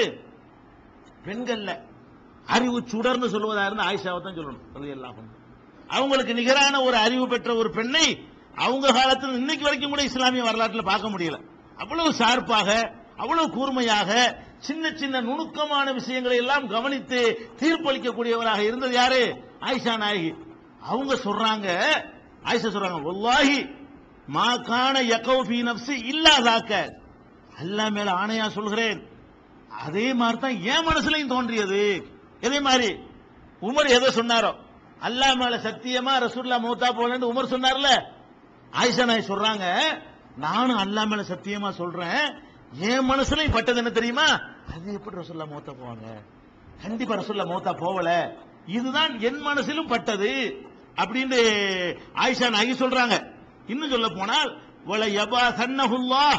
பெண்கள்ல அறிவு சுடர்னு சொல்லுவதா இருந்தா ஆயிஷாவை தான் சொல்லணும் ரலியல்லாஹு அன்ஹா. அவங்களுக்கு நிகரான ஒரு அறிவு பெற்ற ஒரு பெண்ணை அவங்க காலத்தில் இன்னைக்கு வரைக்கும் கூட இஸ்லாமிய வரலாற்றில் பார்க்க முடியல அவ்வளவு ஷார்ப்பாக அவ்வளவு கூர்மையாக சின்ன சின்ன நுணுக்கமான விஷயங்களை எல்லாம் கவனித்து தீர்ப்பளிக்கக்கூடியவராக இருந்தது யாரு ஆயிஷா நாயகி அவங்க சொல்றாங்க ஆயிஷா சொல்றாங்க வல்லாஹி மா கான யகௌ ஃபீ நஃப்ஸி இல்லாதாக்க அல்லாஹ் மேல ஆணையா சொல்கிறேன் அதே மாதிரி தான் என் மனசுலயும் தோன்றியது இதே மாதிரி உமர் எதை சொன்னாரோ அல்லாஹ் மேல சத்தியமா ரசூல்லா மூத்தா போலன்னு உமர் சொன்னார்ல ஆயிஷா நாய் சொல்றாங்க நானும் அல்லாஹ் மேல சத்தியமா சொல்றேன் என் மனசுலயும் பட்டது என்ன தெரியுமா அது எப்படி ரசூல்லா மூத்தா போவாங்க கண்டிப்பா ரசூல்லா மூத்தா போகல இதுதான் என் மனசிலும் பட்டது அப்படின்னு ஆயிஷா நாயகி சொல்றாங்க இன்னும் சொல்ல போனால் வல யபா சன்னஹுல்லாஹ்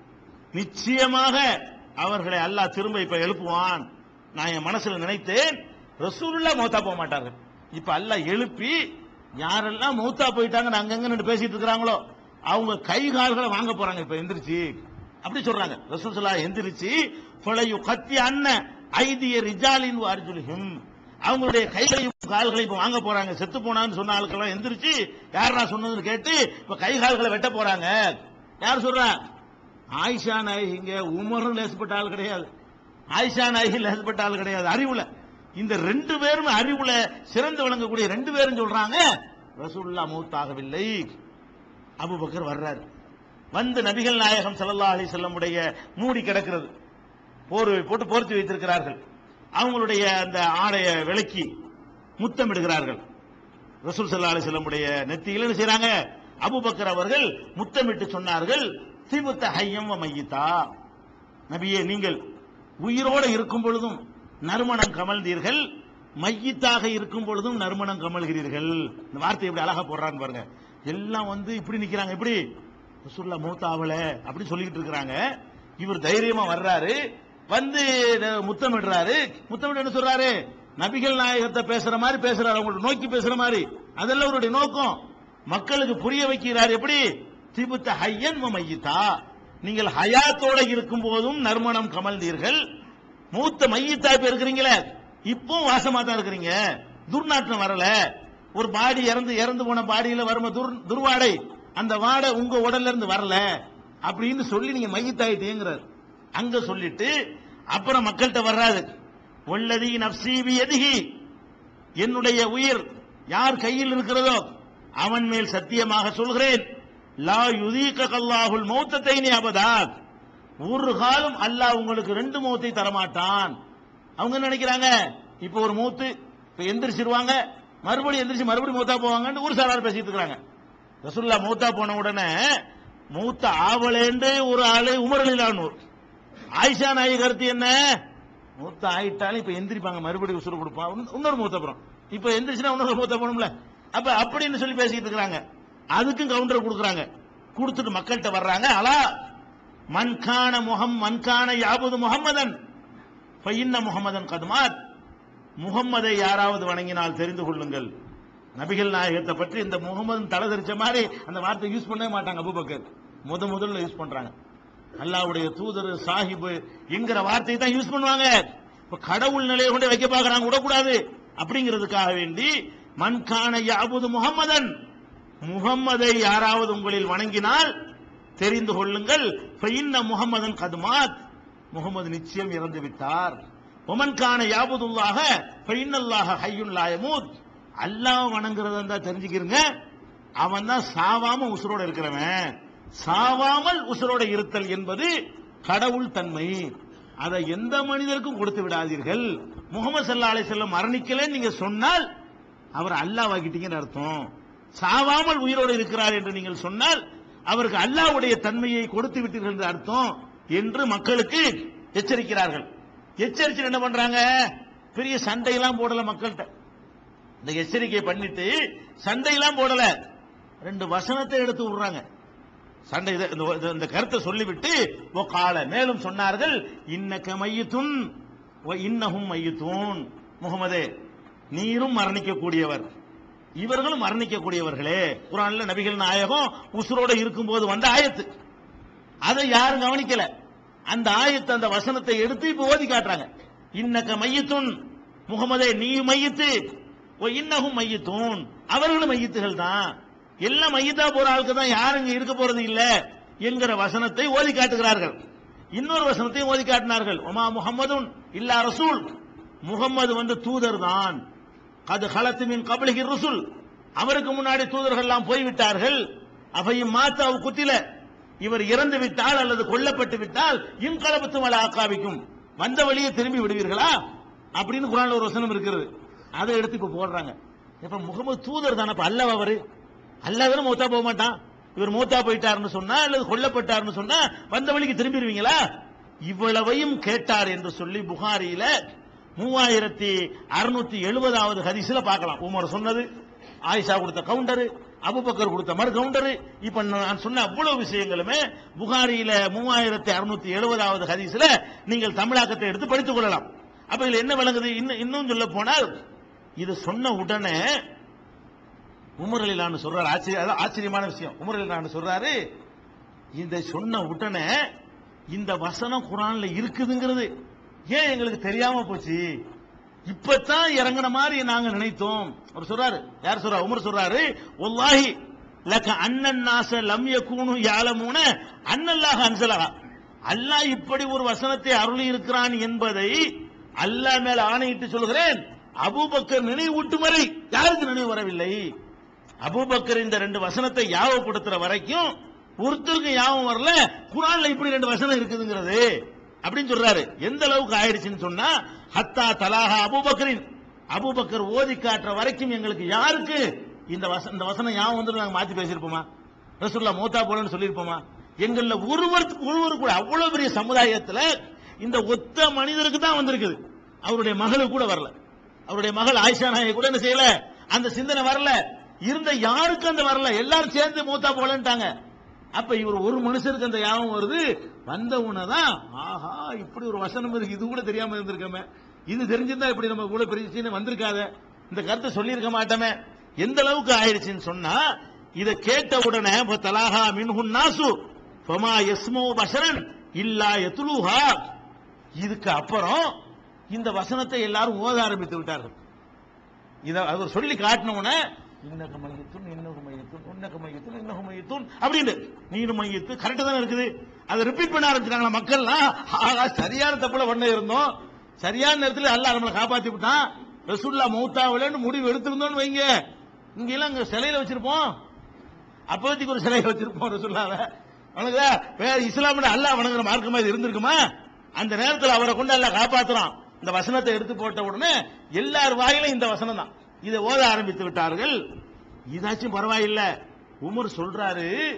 நிச்சயமாக அவர்களை அல்லாஹ் திரும்ப இப்ப எழுப்புவான் நான் என் மனசுல நினைத்தேன் ரசூலுல்லா மௌத்தா போக மாட்டார்கள் இப்ப அல்லாஹ் எழுப்பி யாரெல்லாம் மௌத்தா போயிட்டாங்க அங்கங்க நின்று பேசிட்டு இருக்கிறாங்களோ அவங்க கை கால்களை வாங்க போறாங்க இப்ப எந்திரிச்சு அப்படி சொல்றாங்க ரசூல் ஸல்லல்லாஹு அலைஹி எந்திரிச்சு ஃபலையு கத்தி அன்ன ஐதிய ரிஜாலின் அர்ஜுலிஹிம் அவங்களுடைய கைகளையும் கால்களையும் இப்ப வாங்க போறாங்க செத்து போனான்னு சொன்ன ஆட்கள்லாம் எந்திரிச்சு யாரா சொன்னதுன்னு கேட்டு இப்ப கை கால்களை வெட்ட போறாங்க யார் சொல்றா ஆயிஷா நாயகிங்க உமரும் லேசப்பட்ட ஆள் கிடையாது ஆயிஷா நாயகி லேசப்பட்ட ஆள் கிடையாது அறிவுல இந்த ரெண்டு பேரும் அறிவுல சிறந்து விளங்கக்கூடிய ரெண்டு பேரும் சொல்றாங்க ரசூலுல்லா மூத்தாகவில்லை அபூபக்கர் வர்றாரு வந்து நபிகள் நாயகம் ஸல்லல்லாஹு அலைஹி வஸல்லமுடைய மூடி கிடக்கிறது போர்வை போட்டு போர்த்தி வைத்திருக்கிறார்கள் அவங்களுடைய அந்த ஆடைய விலக்கி முத்தமிடுகிறார்கள் ரசூல் ஸல்லல்லாஹு அலைஹி வஸல்லமுடைய நெத்தியில் என்ன செய்றாங்க அபூபக்கர் அவர்கள் முத்தமிட்டு சொன்னார்கள் திமுத்த ஹையம் வ மையிதா நபியே நீங்கள் உயிரோடு இருக்கும் பொழுதும் நறுமணம் கமழ்ந்தீர்கள் மையித்தாக இருக்கும் பொழுதும் நறுமணம் கமழ்கிறீர்கள் இந்த வார்த்தை எப்படி அழகா போடுறான்னு பாருங்க எல்லாம் வந்து இப்படி நிக்கிறாங்க இப்படி ரசூல்லா மூத்தாவல அப்படி சொல்லிக்கிட்டு இருக்கிறாங்க இவர் தைரியமா வர்றாரு வந்து அஹ், முத்தமிடுறாரு முத்தமிட்டு என்ன சொல்றாரு நபிகள் நாயகத்தை பேசுற மாதிரி பேசுறாரு அவங்களை நோக்கி பேசுற மாதிரி அதெல்லாம் அவருடைய நோக்கம் மக்களுக்கு புரிய வைக்கிறார் எப்படி திபுத்த ஹையன் வ மையிதா நீங்கள் ஹயாத்தோட இருக்கும் போதும் நறுமணம் கமழ்ந்தீர்கள் மூத்த மையத்தா இப்ப இருக்கிறீங்களே இப்போ வாசமா தான் இருக்கிறீங்க துர்நாற்றம் வரல ஒரு பாடி இறந்து இறந்து போன பாடியில வரும் துர் துர்வாடை அந்த வாடை உங்க உடல்ல இருந்து வரல அப்படின்னு சொல்லி நீங்க மையத்தாயிட்டேங்கிறார் அங்க சொல்லிட்டு அப்புறம் மக்கள்கிட்ட வர்றாரு ஒல்லதி நப்சீபி எதிகி என்னுடைய உயிர் யார் கையில் இருக்கிறதோ அவன் மேல் சத்தியமாக சொல்கிறேன் லா யுதீக கல்லாஹுல் மௌத்தத்தை நீ அபதா ஒரு காலம் அல்லாஹ் உங்களுக்கு ரெண்டு மௌத்தை தரமாட்டான் அவங்க என்ன நினைக்கிறாங்க இப்போ ஒரு மூத்து இப்ப எந்திரிச்சிருவாங்க மறுபடியும் எந்திரிச்சு மறுபடியும் மூத்தா போவாங்கன்னு ஒரு சாரார் பேசிட்டு இருக்காங்க ரசுல்லா மூத்தா போன உடனே மூத்த ஆவலேண்டு ஒரு ஆளு உமரலிலானூர் ஆயிஷா நாயகி கருத்து என்ன மூத்த ஆயிட்டாலும் இப்ப எந்திரிப்பாங்க மறுபடியும் உசுறு கொடுப்பான் இன்னொ- இன்னொரு மூத்த அப்புறம் இப்ப எந்திரிச்சுன்னா இன்னொரு மூத்த போகணும்ல அப்ப அப்படின்னு சொல்லி பேசிட்டு இருக்கிறாங்க அதுக்கும் கவுண்டர் கொடுக்குறாங்க கொடுத்துட்டு மக்கள்கிட்ட வர்றாங்க அலா மன்கான முகம் மன்கான யாபுது முகம்மதன் பையன்ன முகமதன் கதுமாத் முகம்மதை யாராவது வணங்கினால் தெரிந்து கொள்ளுங்கள் நபிகள் நாயகத்தை பற்றி இந்த முகமது தலை தெரிச்ச மாதிரி அந்த வார்த்தை யூஸ் பண்ணவே மாட்டாங்க அபூபக்கர் முத முதல்ல யூஸ் பண்றாங்க அல்லாஹ்வுடைய தூதர் சாஹிபு என்கிற வார்த்தையை தான் யூஸ் பண்ணுவாங்க இப்ப கடவுள் நிலையை கொண்டு வைக்க பார்க்கறாங்க விடக்கூடாது அப்படிங்கிறதுக்காக வேண்டி மன்கான யாபுது முகம்மதன் முகம்மதை யாராவது உங்களில் வணங்கினால் தெரிந்து கொள்ளுங்கள் ஃபைன்ன முகம்மதன் கதுமாத் முகமது நிச்சயம் இறந்து விட்டார் ஒமன்கான யாபுதுல்லாக ஃபைனல்லாக ஹையுன் லாயமூத் அல்லாஹ் வணங்குறதா இருந்தா தெரிஞ்சுக்கிறங்க அவன் தான் சாவாம உசுரோட இருக்கிறவன் சாவாமல் உசுரோட இருத்தல் என்பது கடவுள் தன்மை அதை எந்த மனிதருக்கும் கொடுத்து விடாதீர்கள் முகமது சல்லா அலை செல்லம் மரணிக்கலன்னு நீங்க சொன்னால் அவர் அல்லாஹ் ஆக்கிட்டீங்கன்னு அர்த்தம் சாவாமல் உயிரோடு இருக்கிறார் என்று நீங்கள் சொன்னால் அவருக்கு அல்லாஹ்வுடைய தன்மையை கொடுத்து விட்டீர்கள் என்று அர்த்தம் என்று மக்களுக்கு எச்சரிக்கிறார்கள் எச்சரிச்சு என்ன பண்றாங்க பெரிய சண்டையெல்லாம் போடல மக்கள்கிட்ட இந்த எச்சரிக்கை பண்ணிட்டு சண்டையெல்லாம் போடல ரெண்டு வசனத்தை எடுத்து விடுறாங்க சண்டை இத- இந்த- இந்த- இந்த கருத்தை சொல்லிவிட்டு ஓ கால மேலும் சொன்னார்கள் இன்னக்க மையத்துன் ஓ இன்னஹும் மையத்தூன் முகமதே நீரும் மரணிக்கக்கூடியவர் இவர்களும் மரணிக்கக்கூடியவர்களே குரான்ல நபிகள் நாயகம் உசுரோட இருக்கும்போது வந்த ஆயத்து அதை யாரும் கவனிக்கல அந்த ஆயத்து அந்த வசனத்தை எடுத்து இப்ப ஓதி காட்டுறாங்க இன்னக்க மையத்துன் முகமதே நீ மையத்து ஓ இன்னகும் மையத்தூன் அவர்களும் மையத்துகள் தான் எல்லாம் மையத்தா போற ஆளுக்கு தான் யாரும் இங்க இருக்க போறது இல்ல என்கிற வசனத்தை ஓதி காட்டுகிறார்கள் இன்னொரு வசனத்தையும் ஓதி காட்டினார்கள் ஒமா முகம்மதுன் இல்லா ரசூல் முகம்மது வந்து தூதர் தான் அது ஹலத்து மின் கபலிகி ருசுல் அவருக்கு முன்னாடி தூதர்கள் எல்லாம் போய்விட்டார்கள் அவையும் மாத்தாவு குத்தில இவர் இறந்து விட்டால் அல்லது கொல்லப்பட்டு விட்டால் இன்கலபத்து மல ஆக்காவிக்கும் வந்த வழியே திரும்பி விடுவீர்களா அப்படின்னு குரான்ல ஒரு வசனம் இருக்கிறது அதை எடுத்து இப்ப போடுறாங்க இப்ப முகமது தூதர் தானே அப்ப அல்லவ அவரு அல்லாதவரும் மூத்தா போக மாட்டான் இவர் மூத்தா போயிட்டாருன்னு சொன்னா அல்லது கொல்லப்பட்டாருன்னு சொன்னா வந்த வழிக்கு திரும்பிடுவீங்களா இவ்வளவையும் கேட்டார் என்று சொல்லி புகாரியில மூவாயிரத்தி அறுநூத்தி எழுபதாவது ஹதீஸ்ல பார்க்கலாம் உமர் சொன்னது ஆயிஷா கொடுத்த கவுண்டரு அபுபக்கர் கொடுத்த மறு கவுண்டரு இப்ப நான் சொன்ன அவ்வளவு விஷயங்களுமே புகாரியில மூவாயிரத்தி அறுநூத்தி எழுபதாவது ஹதீஸ்ல நீங்கள் தமிழாக்கத்தை எடுத்து படித்துக் கொள்ளலாம் அப்ப இதுல என்ன விளங்குது இன்னும் இன்னும் சொல்ல போனால் இது சொன்ன உடனே உமர் அலிலான்னு சொல்றாரு ஆச்சரிய அதான் ஆச்சரியமான விஷயம் உமர் அலிலான்னு சொல்றாரு இந்த சொன்ன உடனே இந்த வசனம் குரான்ல இருக்குதுங்கிறது ஏன் எங்களுக்கு தெரியாம போச்சு இப்பதான் இறங்கின மாதிரி நாங்க நினைத்தோம் அவர் சொல்றாரு யார் சொல்றா உமர் சொல்றாரு ஒல்லாஹி லக்க அண்ணன் நாச லம் யகூனு யாலமூன அன்னல்லாஹ் அன்சலஹா அல்லாஹ் இப்படி ஒரு வசனத்தை அருளி இருக்கிறான் என்பதை அல்லாஹ் மேல ஆணையிட்டு சொல்கிறேன் அபூபக்கர் நினைவூட்டும் வரை யாருக்கு நினைவு வரவில்லை அபூபக்கர் இந்த ரெண்டு வசனத்தை யாவப்படுத்துற வரைக்கும் ஒருத்தருக்கு யாபம் வரல குரான்ல இப்படி ரெண்டு வசனம் இருக்குதுங்கிறது அப்படின்னு சொல்றாரு எந்த அளவுக்கு ஆயிடுச்சுன்னு சொன்னா ஹத்தா தலாஹா அபூபக்கரின் அபூபக்கர் ஓதி காட்டுற வரைக்கும் எங்களுக்கு யாருக்கு இந்த வச- இந்த வசனம் யாவும் வந்து நாங்க மாத்தி பேசியிருப்போமா ரசூல்லா மூத்தா போலன்னு சொல்லியிருப்போமா எங்கள்ல ஒருவருக்கு ஒருவர் கூட அவ்வளவு பெரிய சமுதாயத்துல இந்த ஒத்த மனிதருக்கு தான் வந்திருக்குது அவருடைய மகளுக்கு கூட வரல அவருடைய மகள் ஆயிஷா நாயை கூட என்ன செய்யல அந்த சிந்தனை வரல இருந்த யாருக்கும் அந்த வரல எல்லாரும் சேர்ந்து மூத்தா போலன்ட்டாங்க அப்ப இவர் ஒரு மனுஷருக்கு அந்த யாபம் வருது வந்த உடனேதான் ஆஹா இப்படி ஒரு வசனம் இருக்கு இது கூட தெரியாம இருந்திருக்கமே இது தெரிஞ்சிருந்தா இப்படி நம்ம கூட பெரிய சீனை வந்திருக்காத இந்த கருத்தை சொல்லியிருக்க மாட்டோமே எந்த அளவுக்கு ஆயிடுச்சுன்னு சொன்னா இதை கேட்ட உடனே இப்ப தலாஹா மின்ஹுன் நாசு ஃபமா யஸ்மோ பஷரன் இல்லா யத்லுஹா இதுக்கு அப்புறம் இந்த வசனத்தை எல்லாரும் ஓத ஆரம்பித்து விட்டார்கள் இத அவர் சொல்லி காட்டினவுடனே இன்னக மையத்துன் இன்னக மையத்துன் உன்னக மையத்துன் இன்னக மையத்துன் அப்படின்னு நீனு மையத்து கரெக்டா தானே இருக்குது அதை ரிப்பீட் பண்ண ஆரம்பிச்சிட்டாங்களா மக்கள்லாம் ஆகா சரியான தப்புல பண்ண இருந்தோம் சரியான நேரத்தில் அல்லாஹ் நம்மளை காப்பாத்தி விட்டான் ரசூல்லா மௌத்தாவிலன்னு முடிவு எடுத்திருந்தோம்னு வைங்க இங்க எல்லாம் இங்க சிலையில வச்சிருப்போம் அப்போதைக்கு ஒரு சிலையை வச்சிருப்போம் ரசூல்லாவை அவனுக்கு வேற இஸ்லாமிய அல்லாஹ் வணங்குற மார்க்கமா இது இருந்திருக்குமா அந்த நேரத்தில் அவரை கொண்டு அல்லாஹ் காப்பாத்துறான் இந்த வசனத்தை எடுத்து போட்ட உடனே எல்லார் வாயிலும் இந்த வசனம் தான் இதை ஓத ஆரம்பித்து விட்டார்கள் இதாச்சும் பரவாயில்ல உமர் சொல்றாரு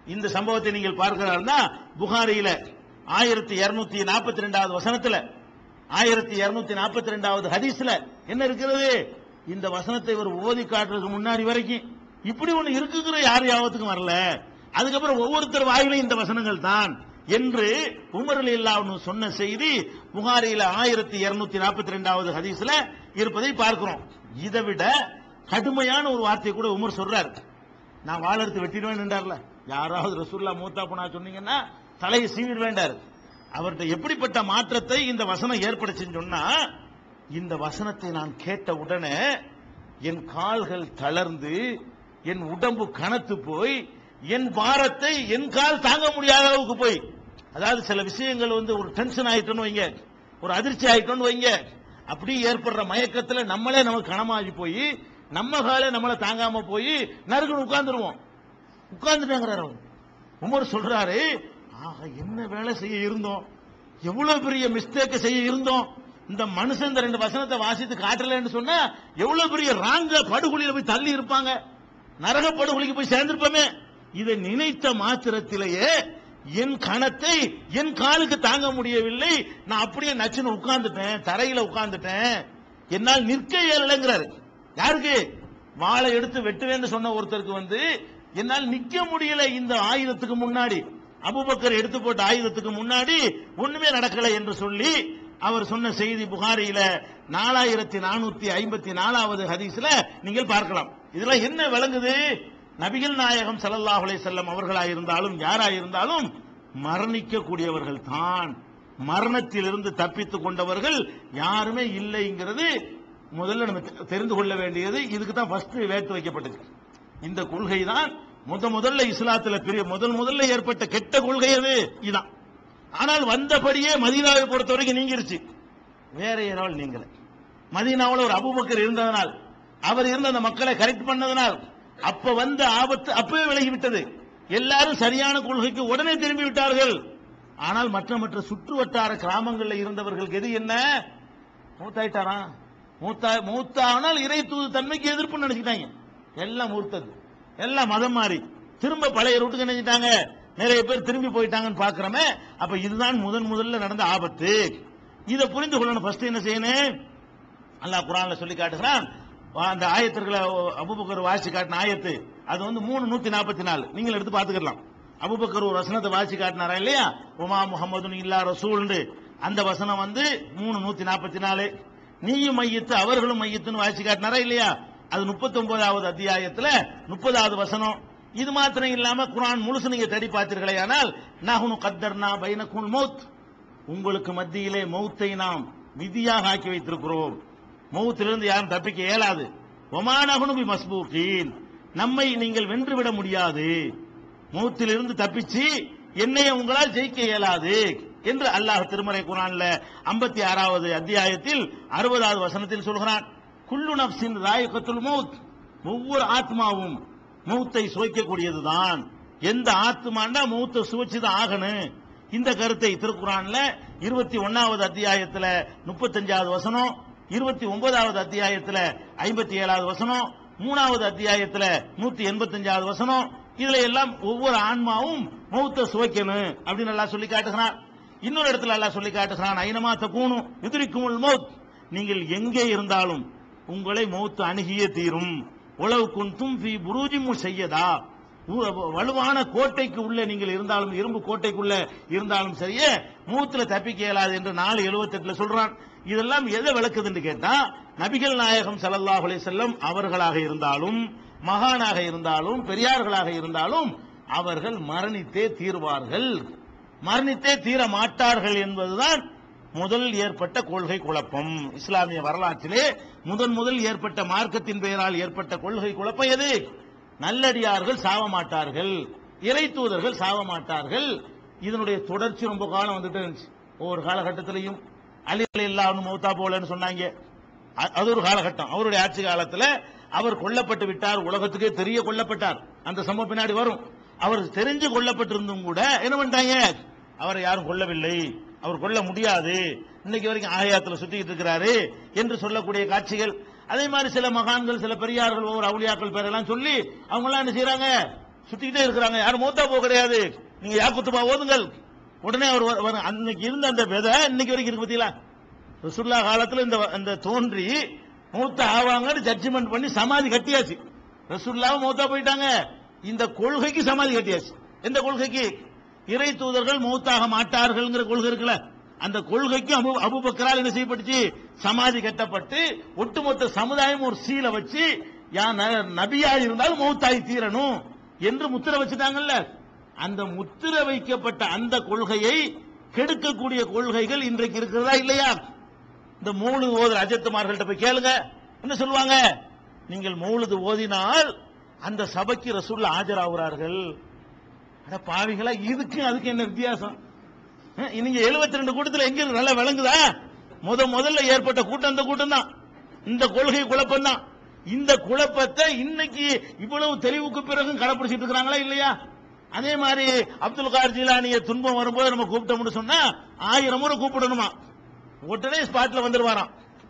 இந்த சம்பவத்தை நீங்கள் பார்க்கிறாருன்னா புகாரியில ஆயிரத்தி இருநூத்தி நாற்பத்தி ரெண்டாவது வசனத்துல ஆயிரத்தி இருநூத்தி நாற்பத்தி ரெண்டாவது ஹதீஸ்ல என்ன இருக்கிறது இந்த வசனத்தை இவர் ஓதி காட்டுறதுக்கு முன்னாடி வரைக்கும் இப்படி ஒண்ணு இருக்குங்கிற யார் யாவத்துக்கும் வரல அதுக்கப்புறம் ஒவ்வொருத்தர் வாயிலும் இந்த வசனங்கள் தான் என்று உமர் அலி சொன்ன செய்தி புகாரியில ஆயிரத்தி இருநூத்தி நாற்பத்தி ரெண்டாவது ஹதீஸ்ல இருப்பதை பார்க்கிறோம் இதை விட கடுமையான ஒரு வார்த்தை கூட உமர் சொல்றாரு நான் வாழெடுத்து வெட்டிடுவேன் என்றார்ல யாராவது ரசூல்லா மூத்தா போனா சொன்னீங்கன்னா தலையை சீவிடுவேண்டார் அவர்கிட்ட எப்படிப்பட்ட மாற்றத்தை இந்த வசனம் ஏற்படுச்சுன்னு சொன்னா இந்த வசனத்தை நான் கேட்ட உடனே என் கால்கள் தளர்ந்து என் உடம்பு கனத்து போய் என் பாரத்தை என் கால் தாங்க முடியாத அளவுக்கு போய் அதாவது சில விஷயங்கள் வந்து ஒரு டென்ஷன் ஆயிட்டோன்னு வைங்க ஒரு அதிர்ச்சி ஆயிட்டோன்னு வைங்க அப்படி ஏற்படுற மயக்கத்துல நம்மளே நமக்கு கனமாகி போய் நம்ம காலே நம்மளை தாங்காம போய் நறுக்குன்னு உட்கார்ந்துருவோம் உட்கார்ந்துட்டாங்கிறார் அவர் உமர் சொல்றாரு ஆக என்ன வேலை செய்ய இருந்தோம் எவ்வளவு பெரிய மிஸ்டேக் செய்ய இருந்தோம் இந்த மனுஷன் இந்த ரெண்டு வசனத்தை வாசித்து காட்டலன்னு சொன்னா எவ்வளவு பெரிய ராங்க படுகொலியில போய் தள்ளி இருப்பாங்க நரக படுகொலிக்கு போய் சேர்ந்திருப்போமே இதை நினைத்த மாத்திரத்திலேயே என் கணத்தை என் காலுக்கு தாங்க முடியவில்லை நான் அப்படியே நச்சுன்னு உட்கார்ந்துட்டேன் தரையில உட்கார்ந்துட்டேன் என்னால் நிற்க இயலங்கிறாரு யாருக்கு வாளை எடுத்து வெட்டுவேன்னு சொன்ன ஒருத்தருக்கு வந்து என்னால் நிக்க முடியல இந்த ஆயுதத்துக்கு முன்னாடி அபுபக்கர் எடுத்து போட்ட ஆயுதத்துக்கு முன்னாடி ஒண்ணுமே நடக்கல என்று சொல்லி அவர் சொன்ன செய்தி புகாரியில நாலாயிரத்தி நானூத்தி ஐம்பத்தி நாலாவது ஹதீஸ்ல நீங்கள் பார்க்கலாம் இதெல்லாம் என்ன விளங்குது நபிகள் நாயகம் ஸல்லல்லாஹு அலைஹி வஸல்லம் அவர்களாயிருந்தாலும் யாராயிருந்தாலும் மரணிக்க கூடியவர்கள் தான் மரணத்திலிருந்து தப்பித்துக் கொண்டவர்கள் யாருமே இல்லைங்கிறது முதல்ல நம்ம தெ- தெரிந்து கொள்ள வேண்டியது இதுக்கு தான் ஃபர்ஸ்ட் வேட்டு வைக்கப்பட்டது இந்த கொள்கை தான் முத முதல்ல இஸ்லாத்துல பெரிய முதல் முதல்ல ஏற்பட்ட கெட்ட கொள்கை அது இதான் ஆனால் வந்தபடியே மதீனாவை பொறுத்த வரைக்கும் நீங்கிருச்சு வேற யாரால் நீங்கல மதீனாவுல ஒரு அபூபக்கர் இருந்ததனால் அவர் இருந்த அந்த மக்களை கரெக்ட் பண்ணதனால் அப்ப வந்த ஆபத்து அப்பவே விலகி விட்டது எல்லாரும் சரியான கொள்கைக்கு உடனே திரும்பி விட்டார்கள் ஆனால் மற்ற மற்ற சுற்று வட்டார கிராமங்களில் இருந்தவர்களுக்கு எது என்ன மூத்தாயிட்டாரா மூத்தா மூத்தானால் இறை தூது தன்மைக்கு எதிர்ப்பு நினைச்சிட்டாங்க எல்லாம் மூர்த்தது எல்லாம் மதம் மாறி திரும்ப பழைய ரூட்டுக்கு நினைச்சிட்டாங்க நிறைய பேர் திரும்பி போயிட்டாங்கன்னு பாக்குறோமே அப்ப இதுதான் முதன் முதல்ல நடந்த ஆபத்து இதை புரிந்து கொள்ளணும் ஃபர்ஸ்ட் என்ன செய்யணும் அல்லாஹ் குரான்ல சொல்லி காட்டுகிறான் வா- அந்த ஆயத்திற்குள்ள அபுபக்கர் வாசி காட்டின ஆயத்து அது வந்து மூணு நூத்தி நாற்பத்தி நாலு நீங்கள் எடுத்து பாத்துக்கலாம் அபுபக்கர் ஒரு வசனத்தை வாசி காட்டினாரா இல்லையா உமா முகமது இல்லா ரசூல்னு அந்த வசனம் வந்து மூணு நூத்தி நாற்பத்தி நாலு நீயும் மையத்து அவர்களும் மையத்துன்னு வாசி காட்டினாரா இல்லையா அது முப்பத்தி ஒன்பதாவது அத்தியாயத்துல முப்பதாவது வசனம் இது மாத்திரம் இல்லாம குரான் முழுசு நீங்க தேடி பார்த்தீர்களே ஆனால் நகுனு கத்தர்னா பைனக்குல் மௌத் உங்களுக்கு மத்தியிலே மௌத்தை நாம் விதியாக ஆக்கி வைத்திருக்கிறோம் மௌத்திலிருந்து யாரும் தப்பிக்க இயலாது ஒமானகுனுபி மஸ்பூகீன் நம்மை நீங்கள் வென்றுவிட முடியாது மௌத்திலிருந்து தப்பிச்சு என்னைய உங்களால் ஜெயிக்க இயலாது என்று அல்லாஹ் திருமறை குரான்ல 56 ஆறாவது அத்தியாயத்தில் அறுபதாவது வசனத்தில் சொல்கிறான் குல்லு நப்சின் ராயகத்துல் மௌத் ஒவ்வொரு ஆத்மாவும் மௌத்தை சுவைக்கக்கூடியதுதான் எந்த ஆத்மாண்டா மௌத்தை சுவைச்சுதான் ஆகணும் இந்த கருத்தை திருக்குறான்ல இருபத்தி ஒன்னாவது அத்தியாயத்துல முப்பத்தஞ்சாவது வசனம் இருபத்தி ஒன்பதாவது அத்தியாயத்துல ஐம்பத்தி ஏழாவது வசனம் மூணாவது அத்தியாயத்துல நூத்தி எண்பத்தஞ்சாவது வசனம் இதுல எல்லாம் ஒவ்வொரு ஆன்மாவும் மௌத்த சுவைக்கணும் அப்படின்னு எல்லாம் சொல்லி காட்டுகிறான் இன்னொரு இடத்துல எல்லாம் சொல்லி காட்டுகிறான் ஐனமா தக்கூணும் எதிரிக்கும் மௌத் நீங்கள் எங்கே இருந்தாலும் உங்களை மௌத்து அணுகியே தீரும் உளவு குந்தும் ஃபி புரூஜிமு செய்யதா உ- வலுவான கோட்டைக்கு உள்ளே நீங்கள் இருந்தாலும் இரும்பு கோட்டைக்குள்ள இருந்தாலும் சரியே மூத்துல தப்பிக்க இயலாது என்று நாலு எழுபத்தெட்டுல சொல்றான் இதெல்லாம் எதை விளக்குதுன்னு கேட்டா நபிகள் நாயகம் ஸல்லல்லாஹு அலைஹி வஸல்லம் அவர்களாக இருந்தாலும் மகானாக இருந்தாலும் பெரியார்களாக இருந்தாலும் அவர்கள் மரணித்தே தீர்வார்கள் மரணித்தே தீர மாட்டார்கள் என்பதுதான் முதல் ஏற்பட்ட கொள்கை குழப்பம் இஸ்லாமிய வரலாற்றிலே முதன் முதல் ஏற்பட்ட மார்க்கத்தின் பெயரால் ஏற்பட்ட கொள்கை குழப்பம் எது நல்லடியார்கள் சாவ மாட்டார்கள் இறை தூதர்கள் சாவ மாட்டார்கள் இதனுடைய தொடர்ச்சி ரொம்ப காலம் வந்துட்டு இருந்துச்சு ஒவ்வொரு காலகட்டத்திலையும் அலிகள் இல்லாமல் மௌத்தா போலன்னு சொன்னாங்க அ- அது ஒரு காலகட்டம் அவருடைய ஆட்சி காலத்துல அவர் கொல்லப்பட்டு விட்டார் உலகத்துக்கே தெரிய கொல்லப்பட்டார் அந்த சம்பவம் பின்னாடி வரும் அவர் தெரிஞ்சு கொல்லப்பட்டிருந்தும் கூட என்ன பண்ணிட்டாங்க அவரை யாரும் கொல்லவில்லை அவர் கொல்ல முடியாது இன்னைக்கு வரைக்கும் ஆயாத்துல சுத்திக்கிட்டு இருக்கிறாரு என்று சொல்லக்கூடிய காட்சிகள் அதே மாதிரி சில மகான்கள் சில பெரியார்கள் ஒவ்வொரு அவுளியாக்கள் பேரெல்லாம் சொல்லி அவங்க எல்லாம் என்ன செய்யறாங்க சுத்திக்கிட்டே இருக்கிறாங்க யாரும் மூத்தா போக கிடையாது நீங்க யா குத்துபா ஓதுங்கள் உடனே அவர் வ- வர- அன்னைக்கு இருந்த அந்த விதை இன்னைக்கு வரைக்கும் இருக்கு பத்தியா ரசுல்லா காலத்துல இந்த இந்த தோன்றி மூத்த ஆவாங்கன்னு ஜட்ஜ்மெண்ட் பண்ணி சமாதி கட்டியாச்சு ரசுல்லாவும் மூத்தா போயிட்டாங்க இந்த கொள்கைக்கு சமாதி கட்டியாச்சு எந்த கொள்கைக்கு இறை தூதர்கள் மூத்தாக மாட்டார்கள்ங்கிற கொள்கை இருக்குல்ல அந்த கொள்கைக்கு அபு அபுபக்கரால் என்ன செய்யப்பட்டுச்சு சமாதி கட்டப்பட்டு ஒட்டுமொத்த சமுதாயம் ஒரு சீலை வச்சு யா ந- நபியா இருந்தாலும் மௌத்தாய் தீரணும் என்று முத்திர வச்சுட்டாங்கல்ல அந்த முத்திர வைக்கப்பட்ட அந்த கொள்கையை கெடுக்கக்கூடிய கொள்கைகள் இன்றைக்கு இருக்கிறதா இல்லையா இந்த மூணு ஓதுற அஜத்துமார்கள்ட்ட போய் கேளுங்க என்ன சொல்லுவாங்க நீங்கள் மௌலுது ஓதினால் அந்த சபைக்கு ரசூல்ல ஆஜராகிறார்கள் அட பாவிகளா இதுக்கு அதுக்கு என்ன வித்தியாசம் அஹ், நீங்க 72 ரெண்டு கூட்டத்தில் எங்க இருக்கு? நல்லா விளங்குதா முத முதல்ல ஏற்பட்ட கூட்டம் இந்த கூட்டம் தான் இந்த கொள்கை குழப்பம் தான் இந்த குழப்பத்தை இன்னைக்கு இவ்வளவு தெளிவுக்கு பிறகும் கடைபிடிச்சிட்டு இருக்கிறாங்களா இல்லையா அதே மாதிரி அப்துல் கார் ஜிலானிய துன்பம் வரும்போது நம்ம கூப்பிட்டோம்னு சொன்னா ஆயிரம் முறை கூப்பிடணுமா உடனே ஸ்பாட்ல வந்துருவாராம்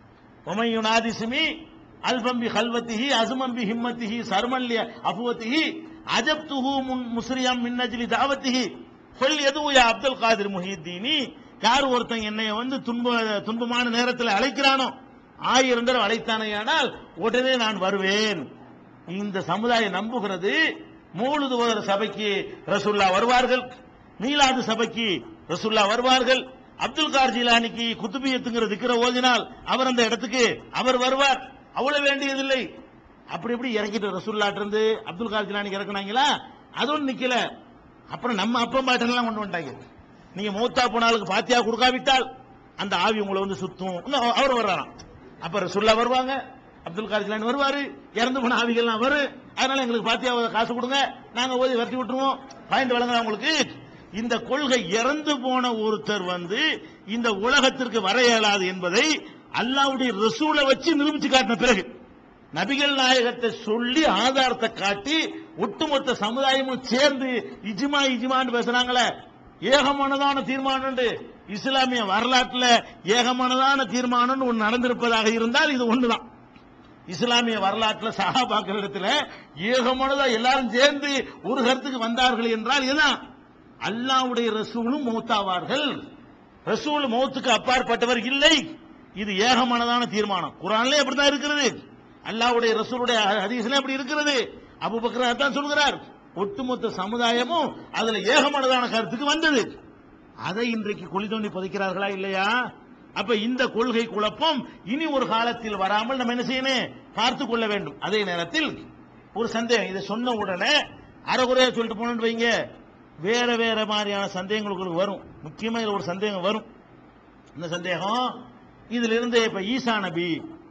ஒமையு நாதிசுமி அல்பம்பி ஹல்வத்திஹி அசுமம்பி ஹிம்மத்திஹி சர்மல்ய அபுவத்திஹி அஜப்துஹு முன் முஸ்ரியம் மின்னஜிலி தாவத்திஹி சொல் எதுவும் யா அப்துல் காதிர் முஹித்தீனி யார் ஒருத்தன் என்னைய வந்து துன்ப துன்பமான நேரத்தில் அழைக்கிறானோ ஆயிரம் தடவை அழைத்தானேயானால் உடனே நான் வருவேன் இந்த சமுதாயம் நம்புகிறது மூழுது ஓதுற சபைக்கு ரசூல்லா வருவார்கள் மீலாது சபைக்கு ரசூல்லா வருவார்கள் அப்துல் கார் ஜிலானிக்கு குத்துபியத்துங்கிற திக்கிற ஓதினால் அவர் அந்த இடத்துக்கு அவர் வருவார் அவ்வளவு வேண்டியதில்லை அப்படி இப்படி இறக்கிட்டு ரசூல்லாட்டு இருந்து அப்துல் கார் ஜிலானிக்கு இறக்குனாங்களா அதுவும் நிக்கல அப்புறம் நம்ம அப்பம் பாட்டெல்லாம் கொண்டு வந்துட்டாங்க நீங்க மூத்தா போனாலுக்கு பாத்தியா கொடுக்காவிட்டால் அந்த ஆவி உங்களை வந்து சுத்தும் இன்னும் அவர் வர்றாராம் அப்ப ரசூல்லா வருவாங்க அப்துல் கார் ஜிலானி வருவாரு இறந்து போன ஆவிகள்லாம் வரும் அதனால எங்களுக்கு பாத்தியா காசு கொடுங்க நாங்க ஓதி வரட்டி விட்டுருவோம் பாயிண்ட் வழங்குறோம் உங்களுக்கு இந்த கொள்கை இறந்து போன ஒருத்தர் வந்து இந்த உலகத்திற்கு வர இயலாது என்பதை அல்லாவுடைய ரசூலை வச்சு நிரூபிச்சு காட்டின பிறகு நபிகள் நாயகத்தை சொல்லி ஆதாரத்தை காட்டி ஒட்டுமொத்த சமுதாயமும் சேர்ந்து இஜ்மா இஜ்மான்னு பேசுறாங்களே ஏகமானதான தீர்மானம் இஸ்லாமிய வரலாற்றுல ஏகமானதான தீர்மானம் ஒன்று நடந்திருப்பதாக இருந்தால் இது ஒண்ணுதான் இஸ்லாமிய வரலாற்றுல சஹாபாக்கள் இடத்துல ஏகமானதா எல்லாரும் சேர்ந்து ஒரு கருத்துக்கு வந்தார்கள் என்றால் இதுதான் அல்லாவுடைய ரசூலும் மௌத்தாவார்கள் ரசூல் மௌத்துக்கு அப்பாற்பட்டவர் இல்லை இது ஏகமானதான தீர்மானம் குரான்ல அப்படித்தான் இருக்கிறது அல்லாவுடைய ரசூலுடைய ஹதீஸ்ல அப்படி இருக்கிறது அபுபக்கர் தான் சொல்கிறார் ஒட்டுமொத்த சமுதாயமும் அதுல ஏகமானதான கருத்துக்கு வந்தது அதை இன்றைக்கு குழி தோண்டி புதைக்கிறார்களா இல்லையா அப்ப இந்த கொள்கை குழப்பம் இனி ஒரு காலத்தில் வராமல் நம்ம என்ன செய்யணும் பார்த்து கொள்ள வேண்டும் அதே நேரத்தில் ஒரு சந்தேகம் இதை சொன்ன உடனே அறகுறையா சொல்லிட்டு போனோம்னு வைங்க வேற வேற மாதிரியான சந்தேகங்கள் உங்களுக்கு வரும் முக்கியமா இதுல ஒரு சந்தேகம் வரும் இந்த சந்தேகம் இதுல இருந்து இப்ப ஈசா நபி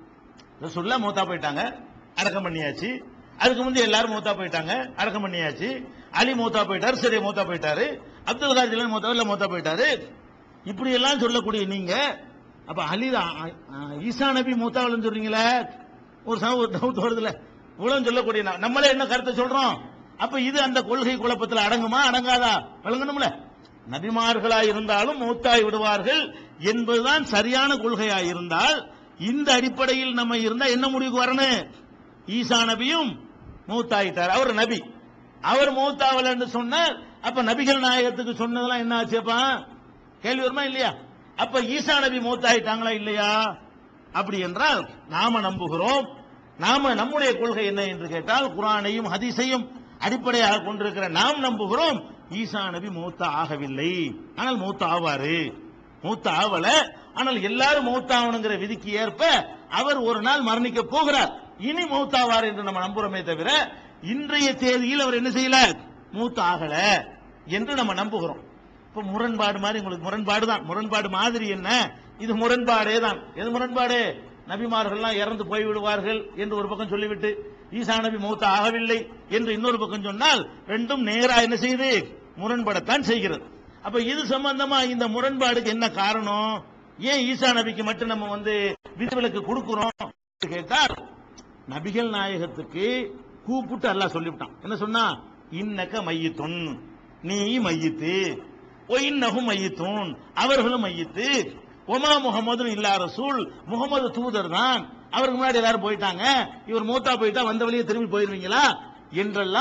சொல்ல மூத்தா போயிட்டாங்க அடக்கம் பண்ணியாச்சு அதுக்கு முந்தி எல்லாரும் மூத்தா போயிட்டாங்க அடக்கம் பண்ணியாச்சு அலி மூத்தா போயிட்டாரு சரி மூத்தா போயிட்டாரு அப்துல் காஜிலன் மூத்தா இல்ல மூத்தா போயிட்டாரு இப்படி எல்லாம் சொல்லக்கூடிய நீங்க அப்ப அலி அ- அ- ஈசா நபி மூத்தாவில்னு சொல்றீங்களே ஒரு சம- ஒரு டவுட் வருதுல இவ்வளவு சொல்லக்கூடிய நா- நம்மளே என்ன கருத்தை சொல்றோம் அப்ப இது அந்த கொள்கை குழப்பத்தில் அடங்குமா அடங்காதா விளங்கணும்ல நபிமார்களா இருந்தாலும் மூத்தாய் விடுவார்கள் என்பதுதான் சரியான கொள்கையா இருந்தால் இந்த அடிப்படையில் நம்ம இருந்தா என்ன முடிவுக்கு வரணும் ஈசா நபியும் மூத்தாயிட்டார் அவர் நபி அவர் மூத்தாவல் என்று சொன்னார் அப்ப நபிகள் நாயகத்துக்கு சொன்னதெல்லாம் என்ன ஆச்சுப்பா கேள்வி வருமா இல்லையா அப்ப ஈசா நபி மூத்தாயிட்டாங்களா இல்லையா அப்படி என்றால் நாம நம்புகிறோம் நாம நம்முடைய கொள்கை என்ன என்று கேட்டால் குரானையும் ஹதீஸையும் அடிப்படையாக கொண்டிருக்கிற நாம் நம்புகிறோம் ஈசா நபி மூத்த ஆகவில்லை ஆனால் மூத்த ஆவாரு மூத்த ஆவல ஆனால் எல்லாரும் மூத்தாவணுங்கிற விதிக்கு ஏற்ப அவர் ஒரு நாள் மரணிக்க போகிறார் இனி மூத்தாவார் என்று நம்ம நம்புறோமே தவிர இன்றைய தேதியில் அவர் என்ன செய்யல மூத்த ஆகல என்று நம்ம நம்புகிறோம் இப்ப முரண்பாடு மாதிரி உங்களுக்கு முரண்பாடு தான் முரண்பாடு மாதிரி என்ன இது முரண்பாடே தான் எது முரண்பாடு நபிமார்கள்லாம் இறந்து போய் விடுவார்கள் என்று ஒரு பக்கம் சொல்லிவிட்டு ஈசா நபி மூத்த ஆகவில்லை என்று இன்னொரு பக்கம் சொன்னால் ரெண்டும் நேரா என்ன செய்யுது முரண்படத்தான் செய்கிறது அப்ப இது சம்பந்தமா இந்த முரண்பாடுக்கு என்ன காரணம் ஏன் ஈசா நபிக்கு மட்டும் நம்ம வந்து விதிவிலக்கு கொடுக்கிறோம் கேட்டால் நபிகள் நாயகத்துக்கு கூப்பிட்டு அல்லாஹ் சொல்லிவிட்டான் என்ன சொன்னா இன்னக்க மையத்துன் நீ மையித்து ஒயின்னகும் மையத்துன் அவர்களும் மையித்து ஒமா முகமது இல்லா ரசூல் முகமது தூதர் தான் அவருக்கு முன்னாடி எல்லாரும் போயிட்டாங்க இவர் மூத்தா போயிட்டா வந்த வழியே திரும்பி போயிருவீங்களா என்றெல்லாம்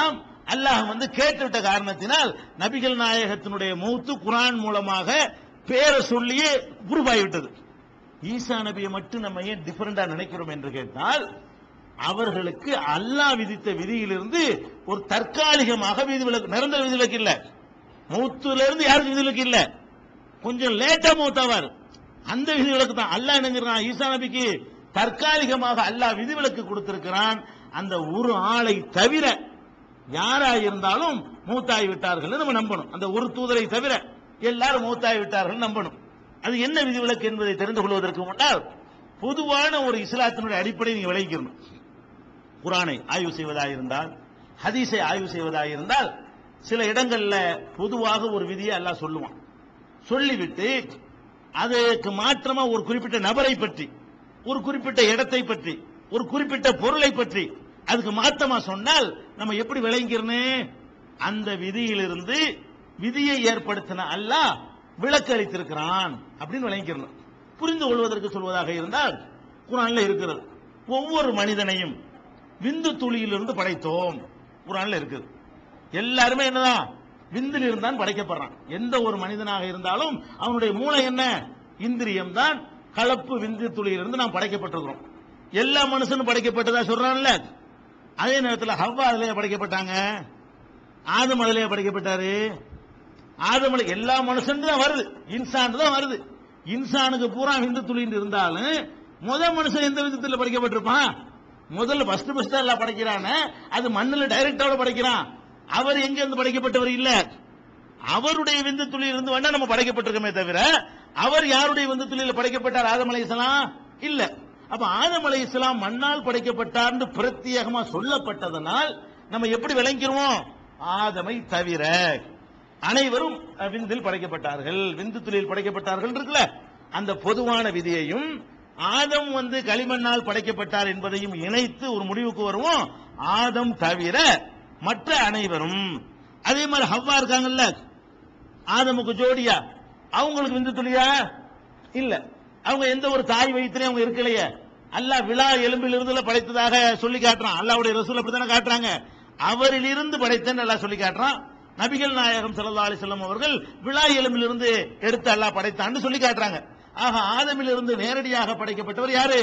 அல்லாஹ் வந்து கேட்டுவிட்ட காரணத்தினால் நபிகள் நாயகத்தினுடைய மௌத்து குரான் மூலமாக பேரை சொல்லியே குருபாய்விட்டது ஈசா நபியை மட்டும் நம்ம ஏன் டிஃபரெண்டா நினைக்கிறோம் என்று கேட்டால் அவர்களுக்கு அல்லாஹ் விதித்த விதியிலிருந்து ஒரு தற்காலிகமாக விதிவிலக்கு நிரந்தர விதிவிலக்கு இல்ல மௌத்துல இருந்து யாருக்கு விதிவிலக்கு இல்ல கொஞ்சம் லேட்டா மௌத்தாவார் அந்த விதிவிலக்கு தான் அல்லாஹ் என்னங்கிறான் ஈசா நபிக்கு தற்காலிகமாக அல்லாஹ் விதிவிலக்கு கொடுத்திருக்கிறான் அந்த ஒரு ஆளை தவிர யாரா இருந்தாலும் மூத்தாய் விட்டார்கள் நம்ம நம்பணும் அந்த ஒரு தூதரை தவிர எல்லாரும் மூத்தாய் விட்டார்கள் நம்பணும் அது என்ன விதிவிலக்கு என்பதை தெரிந்து கொள்வதற்கு முன்னால் பொதுவான ஒரு இஸ்லாத்தினுடைய அடிப்படை நீங்க விளைவிக்கணும் குரானை ஆய்வு செய்வதாக இருந்தால் ஹதீஸை ஆய்வு செய்வதாக இருந்தால் சில இடங்கள்ல பொதுவாக ஒரு விதியை அல்லாஹ் சொல்லுவான் சொல்லிவிட்டு அதுக்கு மாற்றமா ஒரு குறிப்பிட்ட நபரை பற்றி ஒரு குறிப்பிட்ட இடத்தை பற்றி ஒரு குறிப்பிட்ட பொருளை பற்றி அதுக்கு மாற்றமா சொன்னால் நம்ம எப்படி விளங்கிறனே அந்த விதியிலிருந்து விதியை ஏற்படுத்தின அல்லாஹ் விளக்கு அளித்திருக்கிறான் அப்படின்னு விளங்கிக்கிறணும் புரிந்து கொள்வதற்கு சொல்வதாக இருந்தால் குரான்ல இருக்கிறது ஒவ்வொரு மனிதனையும் விந்து துளியிலிருந்து படைத்தோம் குரான்ல இருக்குது எல்லாருமே என்னதான் விந்தில் இருந்தான் படைக்கப்படுறான் எந்த ஒரு மனிதனாக இருந்தாலும் அவனுடைய மூளை என்ன இந்திரியம் தான் கலப்பு விந்து துளியிலிருந்து நாம் படைக்கப்பட்டிருக்கிறோம் எல்லா மனுஷனும் படைக்கப்பட்டதா சொல்றான்ல அதே நேரத்தில் ஹவ்வா அதிலேயே படைக்கப்பட்டாங்க ஆதம் அதிலேயே படைக்கப்பட்டாரு ஆதம் அலை- எல்லா மனுஷன் தான் வருது இன்சான் தான் வருது இன்சானுக்கு பூரா விந்து துளின்னு இருந்தாலும் முத மனுஷன் எந்த விதத்தில் படைக்கப்பட்டிருப்பான் முதல்ல ஃபர்ஸ்ட் ஃபர்ஸ்ட் எல்லாம் படைக்கிறான அது மண்ணுல டைரக்டாவோட படைக்கிறான் அவர் எங்க இருந்து படைக்கப்பட்டவர் இல்ல அவருடைய விந்து துளியில் இருந்து வேணா நம்ம படைக்கப்பட்டிருக்கோமே தவிர அவர் யாருடைய விந்து துளியில் படைக்கப்பட்டார் ஆதம் அலைஹிஸ்ஸலாம் இல்ல அப்ப ஆதம் அலைஹிஸ்ஸலாம் மண்ணால் படைக்கப்பட்டார்னு பிரத்யேகமா சொல்லப்பட்டதனால் நம்ம எப்படி விளங்கிருவோம் ஆதமை தவிர அனைவரும் அஹ், விந்தில் படைக்கப்பட்டார்கள் விந்து துளியில் படைக்கப்பட்டார்கள் இருக்குல்ல அந்த பொதுவான விதியையும் ஆதம் வந்து களிமண்ணால் படைக்கப்பட்டார் என்பதையும் இணைத்து ஒரு முடிவுக்கு வருவோம் ஆதம் தவிர மற்ற அனைவரும் அதே மாதிரி ஹவ்வா இருக்காங்கல்ல ஆதமுக்கு ஜோடியா அவங்களுக்கு விந்து துளியா இல்ல அவங்க எந்த ஒரு தாய் வயிற்றுலயும் அவங்க இருக்கலையே அல்லாஹ் விழா எலும்பில் இருந்து படைத்ததாக சொல்லி காட்டுறான் அல்லாஹ்வுடைய ரசூல் அப்படித்தானே காட்டுறாங்க அவரிலிருந்து படைத்தேன்னு அல்லாஹ் சொல்லி காட்டுறான் நபிகள் நாயகம் ஸல்லல்லாஹு அலைஹி வஸல்லம் அவர்கள் விழா எலும்பில் இருந்து எடுத்து அல்லாஹ் படைத்தான்னு சொல்லி காட்டுறாங்க ஆக ஆதமில் இருந்து நேரடியாக படைக்கப்பட்டவர் யாரு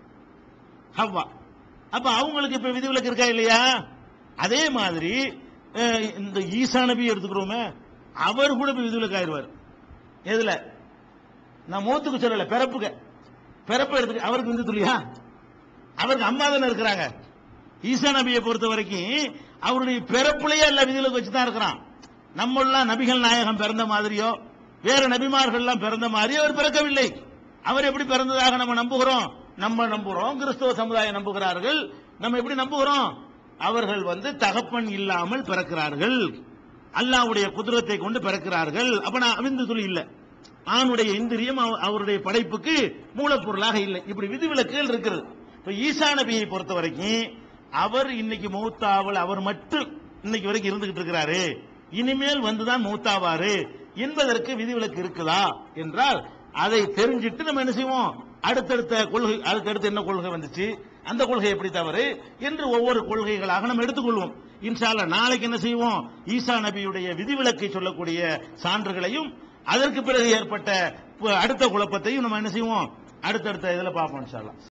ஹவ்வா அப்ப அவங்களுக்கு இப்ப விதிவிலக்கு இருக்கா இல்லையா அதே மாதிரி அஹ், இந்த ஈசா நபி எடுத்துக்கிறோமே அவர் கூட இப்ப விதிவிலக்கு ஆயிடுவார் எதுல நான் மூத்துக்கு சொல்லல பிறப்புக பிறப்பு எடுத்து அவருக்கு வந்து துளியா அவருக்கு அம்மா தானே இருக்கிறாங்க ஈசா நபியை பொறுத்த வரைக்கும் அவருடைய பிறப்புலயே எல்லா விதிவிலக்கு வச்சு தான் இருக்கிறான் நம்மளாம் நபிகள் நாயகம் பிறந்த மாதிரியோ வேற நபிமார்கள்லாம் பிறந்த மாதிரி அவர் பிறக்கவில்லை அவர் எப்படி பிறந்ததாக நம்ம நம்புகிறோம் நம்ம நம்புகிறோம் கிறிஸ்தவ சமுதாயம் நம்புகிறார்கள் நம்ம எப்படி நம்புகிறோம் அவர்கள் வந்து தகப்பன் இல்லாமல் பிறக்கிறார்கள் அல்லாஹ்வுடைய குதிரத்தை கொண்டு பிறக்கிறார்கள் அப்ப நான் அவிந்து துளி இல்ல ஆணுடைய இந்திரியம் அவ- அவருடைய படைப்புக்கு மூலப்பொருளாக இல்லை இப்படி விதிவிலக்குகள் இருக்கிறது இப்ப ஈசா நபியை பொறுத்த வரைக்கும் அவர் இன்னைக்கு மௌத்தாவல் அவர் மட்டும் இன்னைக்கு வரைக்கும் இருந்துகிட்டு இருக்கிறாரு இனிமேல் வந்துதான் மௌத்தாவாரு என்பதற்கு விதிவிலக்கு இருக்குதா என்றால் அதை தெரிஞ்சிட்டு நம்ம என்ன செய்வோம் அடுத்தடுத்த கொள்கை அடுத்தடுத்து என்ன கொள்கை வந்துச்சு அந்த கொள்கை எப்படி தவறு என்று ஒவ்வொரு கொள்கைகளாக நம்ம எடுத்துக்கொள்வோம் இன்ஷால்ல நாளைக்கு என்ன செய்வோம் ஈசா நபியுடைய விதிவிலக்கை சொல்லக்கூடிய சான்றுகளையும் அதற்கு பிறகு ஏற்பட்ட அடுத்த குழப்பத்தையும் நம்ம என்ன செய்வோம் அடுத்தடுத்த இதுல பார்ப்போம் இன்ஷால்லா